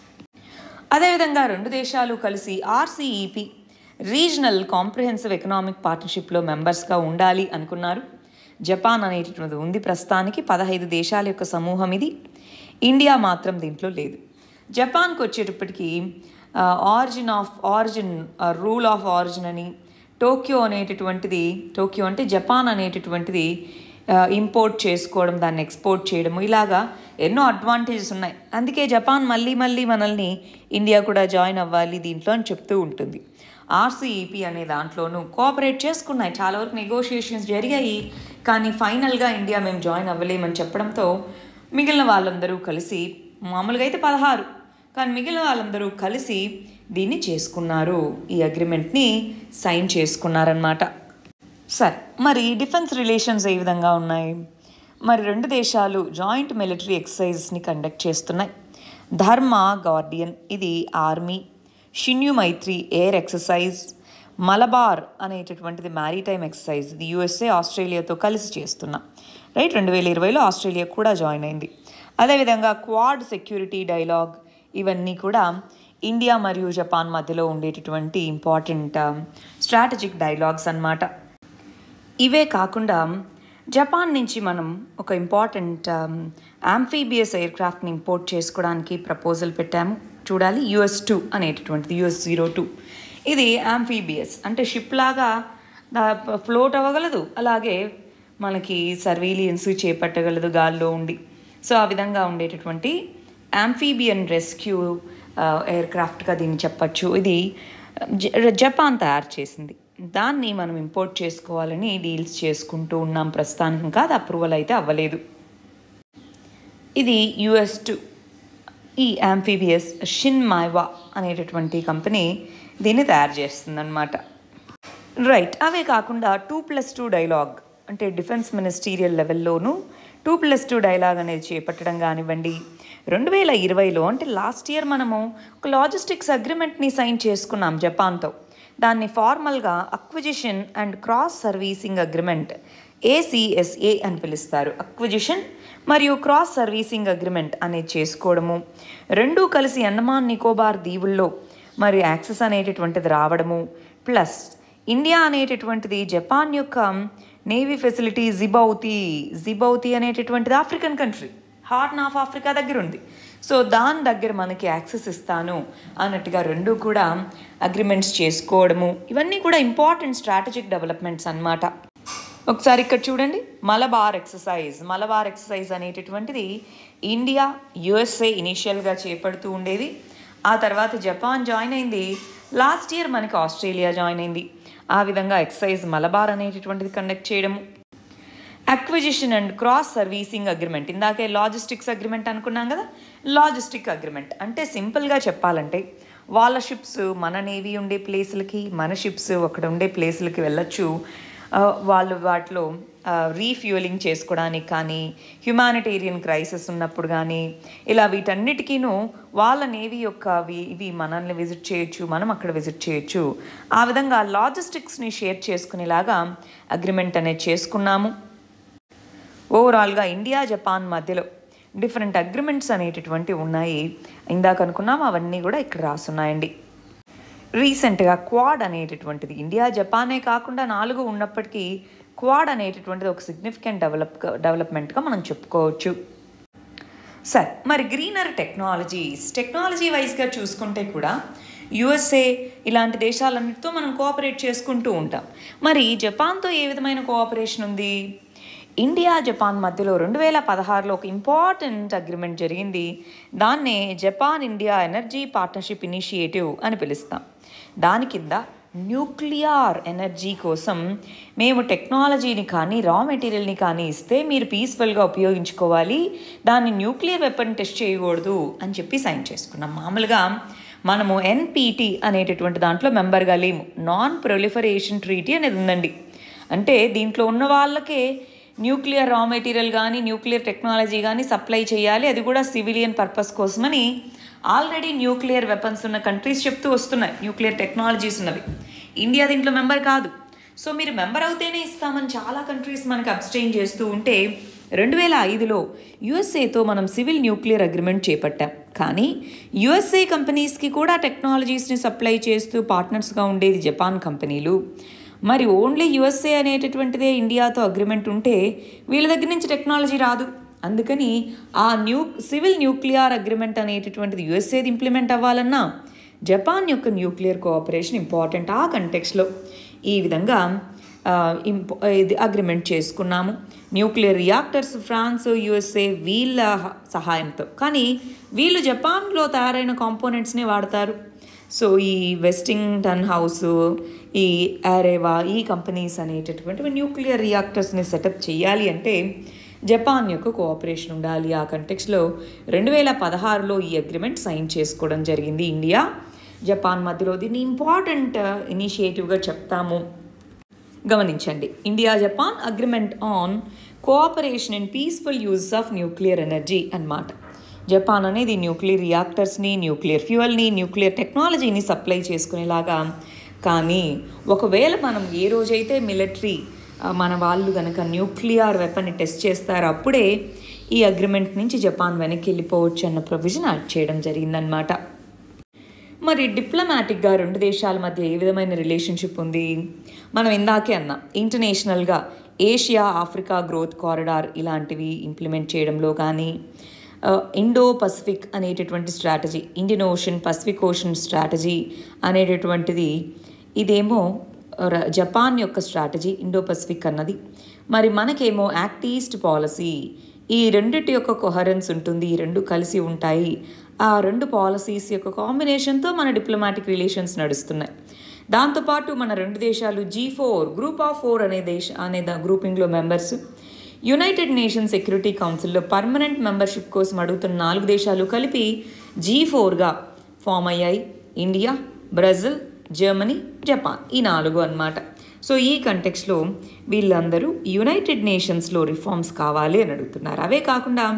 అదేవిధంగా రెండు దేశాలు కలిసి ఆర్సీఈపి రీజనల్ కాంప్రిహెన్సివ్ ఎకనామిక్ పార్ట్నర్షిప్లో మెంబర్స్గా ఉండాలి అనుకున్నారు జపాన్ అనేటటువంటిది ఉంది ప్రస్తుతానికి పదహైదు దేశాల యొక్క సమూహం ఇది ఇండియా మాత్రం దీంట్లో లేదు జపాన్కి వచ్చేటప్పటికి origin of origin rule of origin అని టోక్యో అనేటటువంటిది టోక్యో అంటే జపాన్ అనేటటువంటిది ఇంపోర్ట్ చేసుకోవడం దాన్ని ఎక్స్పోర్ట్ చేయడము ఇలాగా ఎన్నో అడ్వాంటేజెస్ ఉన్నాయి అందుకే జపాన్ మళ్ళీ మళ్ళీ మనల్ని ఇండియా కూడా జాయిన్ అవ్వాలి దీంట్లో అని చెప్తూ ఉంటుంది ఆర్సీఈపీ అనే దాంట్లోనూ కోఆపరేట్ చేసుకున్నాయి చాలా వరకు నెగోషియేషన్స్ జరిగాయి కానీ ఫైనల్గా ఇండియా మేము జాయిన్ అవ్వలేమని చెప్పడంతో మిగిలిన వాళ్ళందరూ కలిసి మామూలుగా అయితే పదహారు కానీ మిగిలిన వాళ్ళందరూ కలిసి దీన్ని చేసుకున్నారు ఈ అగ్రిమెంట్ని సైన్ చేసుకున్నారనమాట సరే మరి డిఫెన్స్ రిలేషన్స్ ఏ విధంగా ఉన్నాయి మరి రెండు దేశాలు జాయింట్ మిలిటరీ ఎక్సర్సైజెస్ని కండక్ట్ చేస్తున్నాయి ధర్మ గార్డియన్ ఇది army Shinyu Maitri air exercise Malabar అనేటటువంటిది మ్యారీటైమ్ ఎక్సర్సైజ్ ఇది యూఎస్ఏ ఆస్ట్రేలియాతో కలిసి చేస్తున్నాం రైట్ రెండు వేల ఇరవైలో ఆస్ట్రేలియా కూడా జాయిన్ అయింది అదేవిధంగా క్వాడ్ సెక్యూరిటీ డైలాగ్ ఇవన్నీ కూడా ఇండియా మరియు జపాన్ మధ్యలో ఉండేటటువంటి ఇంపార్టెంట్ స్ట్రాటజిక్ డైలాగ్స్ అన్నమాట ఇవే కాకుండా జపాన్ నుంచి మనం ఒక ఇంపార్టెంట్ ఆంఫీబియస్ ఎయిర్ క్రాఫ్ట్ని ఇంపోర్ట్ చేసుకోవడానికి ప్రపోజల్ పెట్టాము చూడాలి యుఎస్ టూ అనేటటువంటిది యుఎస్ జీరో టూ ఇది ఆంఫీబియస్ అంటే షిప్ లాగా ఫ్లోట్ అవ్వగలదు అలాగే మనకి సర్వీలియన్స్ చేపట్టగలదు గాల్లో ఉండి సో ఆ విధంగా ఉండేటటువంటి ఆంఫీబియన్ రెస్క్యూ ఎయిర్ క్రాఫ్ట్గా దీన్ని చెప్పచ్చు ఇది జ- జపాన్ తయారు చేసింది దాన్ని మనం ఇంపోర్ట్ చేసుకోవాలని డీల్స్ చేసుకుంటూ ఉన్నాం ప్రస్తుతానికి ఇంకా అది అప్రూవల్ అయితే అవ్వలేదు ఇది యుఎస్ టు ఈ యాంఫీబియస్ షిన్ మైవా అనేటటువంటి కంపెనీ దీన్ని తయారు చేస్తుందన్నమాట రైట్ అవే కాకుండా టూ ప్లస్ టూ డైలాగ్ అంటే డిఫెన్స్ మినిస్టీరియల్ లెవెల్లోనూ టూ ప్లస్ టూ డైలాగ్ అనేది చేపట్టడం కానివ్వండి రెండు వేల ఇరవైలో అంటే లాస్ట్ ఇయర్ మనము ఒక లాజిస్టిక్స్ అగ్రిమెంట్ని సైన్ చేసుకున్నాం జపాన్తో దాన్ని ఫార్మల్గా acquisition and cross servicing agreement ఏసీఎస్ఏ అని పిలుస్తారు అక్విజిషన్ మరియు క్రాస్ సర్వీసింగ్ అగ్రిమెంట్ అనేది చేసుకోవడము రెండూ కలిసి అండమాన్ నికోబార్ దీవుల్లో మరి యాక్సెస్ అనేటటువంటిది రావడము ప్లస్ ఇండియా అనేటటువంటిది జపాన్ యొక్క నేవీ ఫెసిలిటీ జిబౌతి జిబౌతి అనేటటువంటిది African country horn of Africa దగ్గర ఉంది సో దాని దగ్గర మనకి యాక్సెస్ ఇస్తాను అన్నట్టుగా రెండు కూడా అగ్రిమెంట్స్ చేసుకోవడము ఇవన్నీ కూడా ఇంపార్టెంట్ స్ట్రాటజిక్ డెవలప్మెంట్స్ అన్నమాట ఒకసారి ఇక్కడ చూడండి మలబార్ ఎక్సర్సైజ్ మలబార్ ఎక్సర్సైజ్ అనేటటువంటిది ఇండియా యుఎస్ఏ ఇనీషియల్గా చేపడుతూ ఉండేది ఆ తర్వాత జపాన్ జాయిన్ అయింది లాస్ట్ ఇయర్ మనకి ఆస్ట్రేలియా జాయిన్ అయింది ఆ విధంగా ఎక్సర్సైజ్ మలబార్ అనేటటువంటిది కండక్ట్ చేయడము acquisition and cross servicing agreement ఇందాకే లాజిస్టిక్స్ అగ్రిమెంట్ అనుకున్నాం కదా లాజిస్టిక్ అగ్రిమెంట్ అంటే సింపుల్గా చెప్పాలంటే వాళ్ళ షిప్స్ మన నేవీ ఉండే ప్లేసులకి మన షిప్స్ అక్కడ ఉండే ప్లేసులకి వెళ్ళొచ్చు ఆ, వాళ్ళు వాటిలో రీఫ్యూలింగ్ చేసుకోవడానికి కానీ హ్యుమానిటేరియన్ క్రైసిస్ ఉన్నప్పుడు కానీ ఇలా వీటన్నిటికీను వాళ్ళ నేవీ యొక్క వి- ఇవి మనల్ని విజిట్ చేయొచ్చు మనం అక్కడ విజిట్ చేయొచ్చు ఆ విధంగా లాజిస్టిక్స్ని షేర్ చేసుకునేలాగా అగ్రిమెంట్ అనేది చేసుకున్నాము ఓవరాల్గా ఇండియా జపాన్ మధ్యలో డిఫరెంట్ అగ్రిమెంట్స్ అనేటటువంటివి ఉన్నాయి ఇందాక అనుకున్నాం అవన్నీ కూడా ఇక్కడ రాసున్నాయండి రీసెంట్గా క్వాడ్ అనేటటువంటిది ఇండియా జపానే కాకుండా నాలుగు ఉన్నప్పటికీ క్వాడ్ అనేటటువంటిది ఒక సిగ్నిఫికెంట్ డెవలప్ డెవలప్మెంట్గా మనం చెప్పుకోవచ్చు సరే మరి గ్రీనర్ టెక్నాలజీస్ టెక్నాలజీ వైజ్గా చూసుకుంటే కూడా యుఎస్ఏ ఇలాంటి దేశాలన్నిటితో మనం కోఆపరేట్ చేసుకుంటూ ఉంటాం మరి జపాన్తో ఏ విధమైన కోఆపరేషన్ ఉంది ఇండియా జపాన్ మధ్యలో రెండు వేల పదహారులో ఒక ఇంపార్టెంట్ అగ్రిమెంట్ జరిగింది దాన్నే Japan India energy partnership initiative అని పిలుస్తాం దాని కింద న్యూక్లియర్ ఎనర్జీ కోసం మేము టెక్నాలజీని కానీ రా మెటీరియల్ని కానీ ఇస్తే మీరు పీస్ఫుల్గా ఉపయోగించుకోవాలి దాన్ని న్యూక్లియర్ వెపన్ టెస్ట్ చేయకూడదు అని చెప్పి సైన్ చేసుకున్నాం మామూలుగా మనము ఎన్పిటి అనేటటువంటి దాంట్లో మెంబర్గా లేము నాన్ ప్రొలిఫరేషన్ ట్రీటీ అనేది ఉందండి అంటే దీంట్లో ఉన్న వాళ్ళకే న్యూక్లియర్ రా మెటీరియల్ కానీ న్యూక్లియర్ టెక్నాలజీ కానీ సప్లై చేయాలి అది కూడా సివిలియన్ పర్పస్ కోసమని ఆల్రెడీ న్యూక్లియర్ వెపన్స్ ఉన్న కంట్రీస్ చెప్తూ వస్తున్నాయి న్యూక్లియర్ టెక్నాలజీస్ ఉన్నవి ఇండియా దీంట్లో మెంబర్ కాదు సో మీరు మెంబర్ అవుతేనే ఇస్తామని చాలా కంట్రీస్ మనకి అబ్స్టైన్ చేస్తూ ఉంటే రెండు వేల ఐదులో యుఎస్ఏతో మనం సివిల్ న్యూక్లియర్ అగ్రిమెంట్ చేపట్టాం కానీ యుఎస్ఏ కంపెనీస్కి కూడా టెక్నాలజీస్ని సప్లై చేస్తూ పార్ట్నర్స్గా ఉండేది జపాన్ కంపెనీలు మరి ఓన్లీ యుఎస్ఏ అనేటటువంటిదే ఇండియాతో అగ్రిమెంట్ ఉంటే వీళ్ళ దగ్గర నుంచి టెక్నాలజీ రాదు అందుకని ఆ న్యూ సివిల్ న్యూక్లియర్ అగ్రిమెంట్ అనేటటువంటిది యుఎస్ఏది ఇంప్లిమెంట్ అవ్వాలన్నా జపాన్ యొక్క న్యూక్లియర్ కోఆపరేషన్ ఇంపార్టెంట్ ఆ కంటెక్స్లో ఈ విధంగా ఆ, ఇంప ఇది అగ్రిమెంట్ చేసుకున్నాము న్యూక్లియర్ రియాక్టర్స్ ఫ్రాన్స్ యుఎస్ఏ వీళ్ళ హ- సహాయంతో కానీ వీళ్ళు జపాన్లో తయారైన కాంపోనెంట్స్నే వాడతారు సో ఈ వెస్టింగ్టన్ హౌస్ ఈ ఆరేవా ఈ కంపెనీస్ అనేటటువంటివి న్యూక్లియర్ రియాక్టర్స్ని సెటప్ చేయాలి అంటే జపాన్ యొక్క కోఆపరేషన్ ఉండాలి ఆ కంటెక్స్లో రెండు వేల పదహారులో ఈ అగ్రిమెంట్ సైన్ చేసుకోవడం జరిగింది ఇండియా జపాన్ మధ్యలో దీన్ని ఇంపార్టెంట్ ఇనిషియేటివ్గా చెప్తాము గమనించండి India Japan agreement on cooperation in peaceful use of nuclear energy అన్నమాట జపాన్ అనేది న్యూక్లియర్ రియాక్టర్స్ని న్యూక్లియర్ ఫ్యూయల్ని న్యూక్లియర్ టెక్నాలజీని సప్లై చేసుకునేలాగా కానీ ఒకవేళ మనం ఏ రోజైతే మిలిటరీ మన వాళ్ళు కనుక న్యూక్లియర్ వెపన్ని టెస్ట్ చేస్తారో అప్పుడే ఈ అగ్రిమెంట్ నుంచి జపాన్ వెనక్కి వెళ్ళిపోవచ్చు అన్న ప్రొవిజన్ యాడ్ చేయడం జరిగిందనమాట మరి డిప్లొమాటిక్గా రెండు దేశాల మధ్య ఏ విధమైన రిలేషన్షిప్ ఉంది మనం ఇందాకే అన్నాం ఇంటర్నేషనల్గా ఏషియా ఆఫ్రికా గ్రోత్ కారిడార్ ఇలాంటివి ఇంప్లిమెంట్ చేయడంలో కానీ ఆ, ఇండో పసిఫిక్ అనేటటువంటి strategy Indian ocean Pacific ocean strategy అనేటటువంటిది ఇదేమో ర- జపాన్ యొక్క స్ట్రాటజీ ఇండో పసిఫిక్ అన్నది మరి మనకేమో యాక్ట్ ఈస్ట్ పాలసీ ఈ రెండిటి యొక్క కొహరెన్స్ ఉంటుంది ఈ రెండు కలిసి ఉంటాయి ఆ రెండు పాలసీస్ యొక్క కాంబినేషన్తో మన డిప్లొమాటిక్ రిలేషన్స్ నడుస్తున్నాయి దాంతోపాటు మన రెండు దేశాలు G four group of four అనే దేశ అనే ద గ్రూపింగ్లో మెంబర్స్ యునైటెడ్ నేషన్ సెక్యూరిటీ కౌన్సిల్లో పర్మనెంట్ మెంబర్షిప్ కోసం అడుగుతున్న నాలుగు దేశాలు కలిపి జీ ఫోర్గా ఫామ్ అయ్యాయి ఇండియా బ్రెజిల్ జర్మనీ జపాన్ ఈ నాలుగు అన్నమాట సో ఈ కంటెక్స్లో వీళ్ళందరూ యునైటెడ్ నేషన్స్లో రిఫార్మ్స్ కావాలి అని అడుగుతున్నారు అవే కాకుండా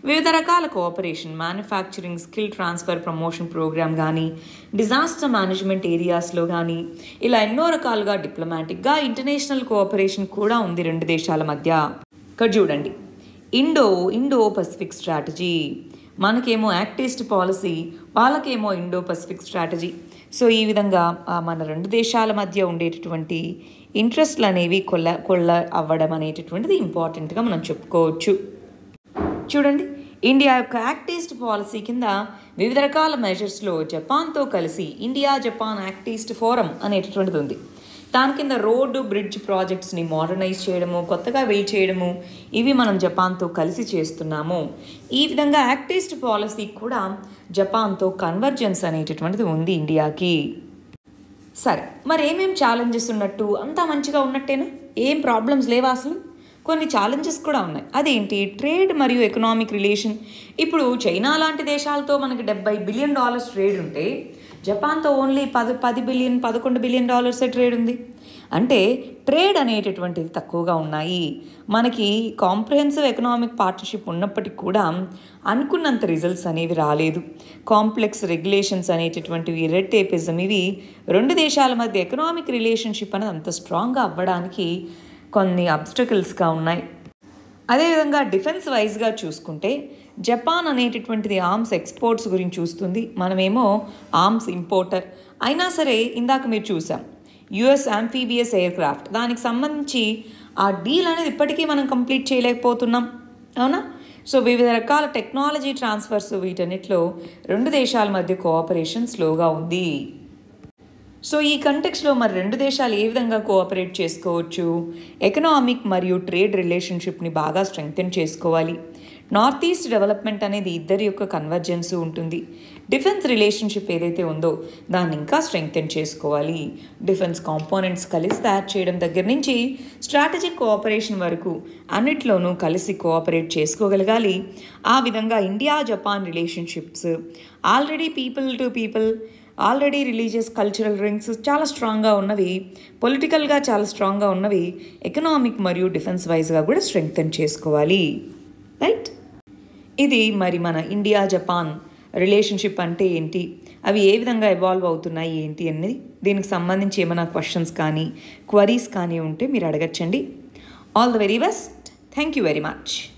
వివిధ రకాల cooperation manufacturing skill transfer promotion programme కానీ డిజాస్టర్ మేనేజ్మెంట్ ఏరియాస్లో కానీ ఇలా ఎన్నో రకాలుగా డిప్లొమాటిక్గా ఇంటర్నేషనల్ కోఆపరేషన్ కూడా ఉంది రెండు దేశాల మధ్య ఇక్కడ చూడండి ఇండో ఇండో పసిఫిక్ స్ట్రాటజీ మనకేమో యాక్టిస్ట్ పాలసీ వాళ్ళకేమో ఇండో పసిఫిక్ స్ట్రాటజీ సో ఈ విధంగా ఆ, మన రెండు దేశాల మధ్య ఉండేటటువంటి ఇంట్రెస్ట్లు అనేవి కొల్ల కొల్ల అవ్వడం అనేటటువంటిది ఇంపార్టెంట్గా మనం చెప్పుకోవచ్చు చూడండి ఇండియా యొక్క యాక్టీస్ట్ పాలసీ కింద వివిధ రకాల మెజర్స్లో జపాన్తో కలిసి ఇండియా జపాన్ యాక్టీస్ట్ ఫోరం అనేటటువంటిది ఉంది దాని కింద రోడ్డు బ్రిడ్జ్ ప్రాజెక్ట్స్ని మోడర్నైజ్ చేయడము కొత్తగా వెయిట్ చేయడము ఇవి మనం జపాన్తో కలిసి చేస్తున్నాము ఈ విధంగా యాక్టీస్ట్ పాలసీ కూడా జపాన్తో కన్వర్జెన్స్ అనేటటువంటిది ఉంది ఇండియాకి సరే మరి ఏమేం ఛాలెంజెస్ ఉన్నట్టు అంతా మంచిగా ఉన్నట్టేనా ఏం ప్రాబ్లమ్స్ లేవా అసలు కొన్ని ఛాలెంజెస్ కూడా ఉన్నాయి అదేంటి ట్రేడ్ మరియు ఎకనామిక్ రిలేషన్ ఇప్పుడు చైనా లాంటి దేశాలతో మనకి డెబ్బై బిలియన్ డాలర్స్ ట్రేడ్ ఉంటే జపాన్తో ఓన్లీ పది పది బిలియన్ పదకొండు బిలియన్ డాలర్సే ట్రేడ్ ఉంది అంటే ట్రేడ్ అనేటటువంటిది తక్కువగా ఉన్నాయి మనకి కాంప్రహెన్సివ్ ఎకనామిక్ పార్ట్నర్షిప్ ఉన్నప్పటికీ కూడా అనుకున్నంత రిజల్ట్స్ అనేవి రాలేదు కాంప్లెక్స్ రెగ్యులేషన్స్ అనేటటువంటివి రెడ్ టేపిజం ఇవి రెండు దేశాల మధ్య ఎకనామిక్ రిలేషన్షిప్ అనేది అంత స్ట్రాంగ్గా అవ్వడానికి కొన్ని అబ్స్టకల్స్గా ఉన్నాయి అదేవిధంగా డిఫెన్స్ వైజ్గా చూసుకుంటే జపాన్ అనేటటువంటిది ఆర్మ్స్ ఎక్స్పోర్ట్స్ గురించి చూస్తుంది మనమేమో ఆర్మ్స్ ఇంపోర్టర్ అయినా సరే ఇందాక మీరు చూసాం యుఎస్ యాంఫీబియస్ ఎయిర్ క్రాఫ్ట్ దానికి సంబంధించి ఆ డీల్ అనేది ఇప్పటికీ మనం కంప్లీట్ చేయలేకపోతున్నాం అవునా సో వివిధ రకాల టెక్నాలజీ ట్రాన్స్ఫర్స్ వీటన్నిటిలో రెండు దేశాల మధ్య కోఆపరేషన్ స్లోగా ఉంది సో ఈ కంటెక్స్లో మరి రెండు దేశాలు ఏ విధంగా కోఆపరేట్ చేసుకోవచ్చు ఎకనామిక్ మరియు ట్రేడ్ రిలేషన్షిప్ని బాగా స్ట్రెంగ్తెన్ చేసుకోవాలి నార్త్ ఈస్ట్ డెవలప్మెంట్ అనేది ఇద్దరి యొక్క కన్వర్జెన్స్ ఉంటుంది డిఫెన్స్ రిలేషన్షిప్ ఏదైతే ఉందో దాన్ని ఇంకా స్ట్రెంగ్తెన్ చేసుకోవాలి డిఫెన్స్ కాంపోనెంట్స్ కలిసి తయారు చేయడం దగ్గర నుంచి స్ట్రాటజిక్ కోఆపరేషన్ వరకు అన్నిట్లోనూ కలిసి కోఆపరేట్ చేసుకోగలగాలి ఆ విధంగా India Japan relationships already people to people already religious cultural rings చాలా స్ట్రాంగ్గా ఉన్నవి పొలిటికల్గా చాలా స్ట్రాంగ్గా ఉన్నవి ఎకనామిక్ మరియు డిఫెన్స్ వైజ్గా కూడా స్ట్రెంగ్తెన్ చేసుకోవాలి రైట్ ఇది మరి మన ఇండియా జపాన్ రిలేషన్షిప్ అంటే ఏంటి అవి ఏ విధంగా ఎవాల్వ్ అవుతున్నాయి ఏంటి అనేది దీనికి సంబంధించి ఏమైనా క్వశ్చన్స్ కానీ క్వరీస్ కానీ ఉంటే మీరు అడగచ్చండి all the very best thank you very much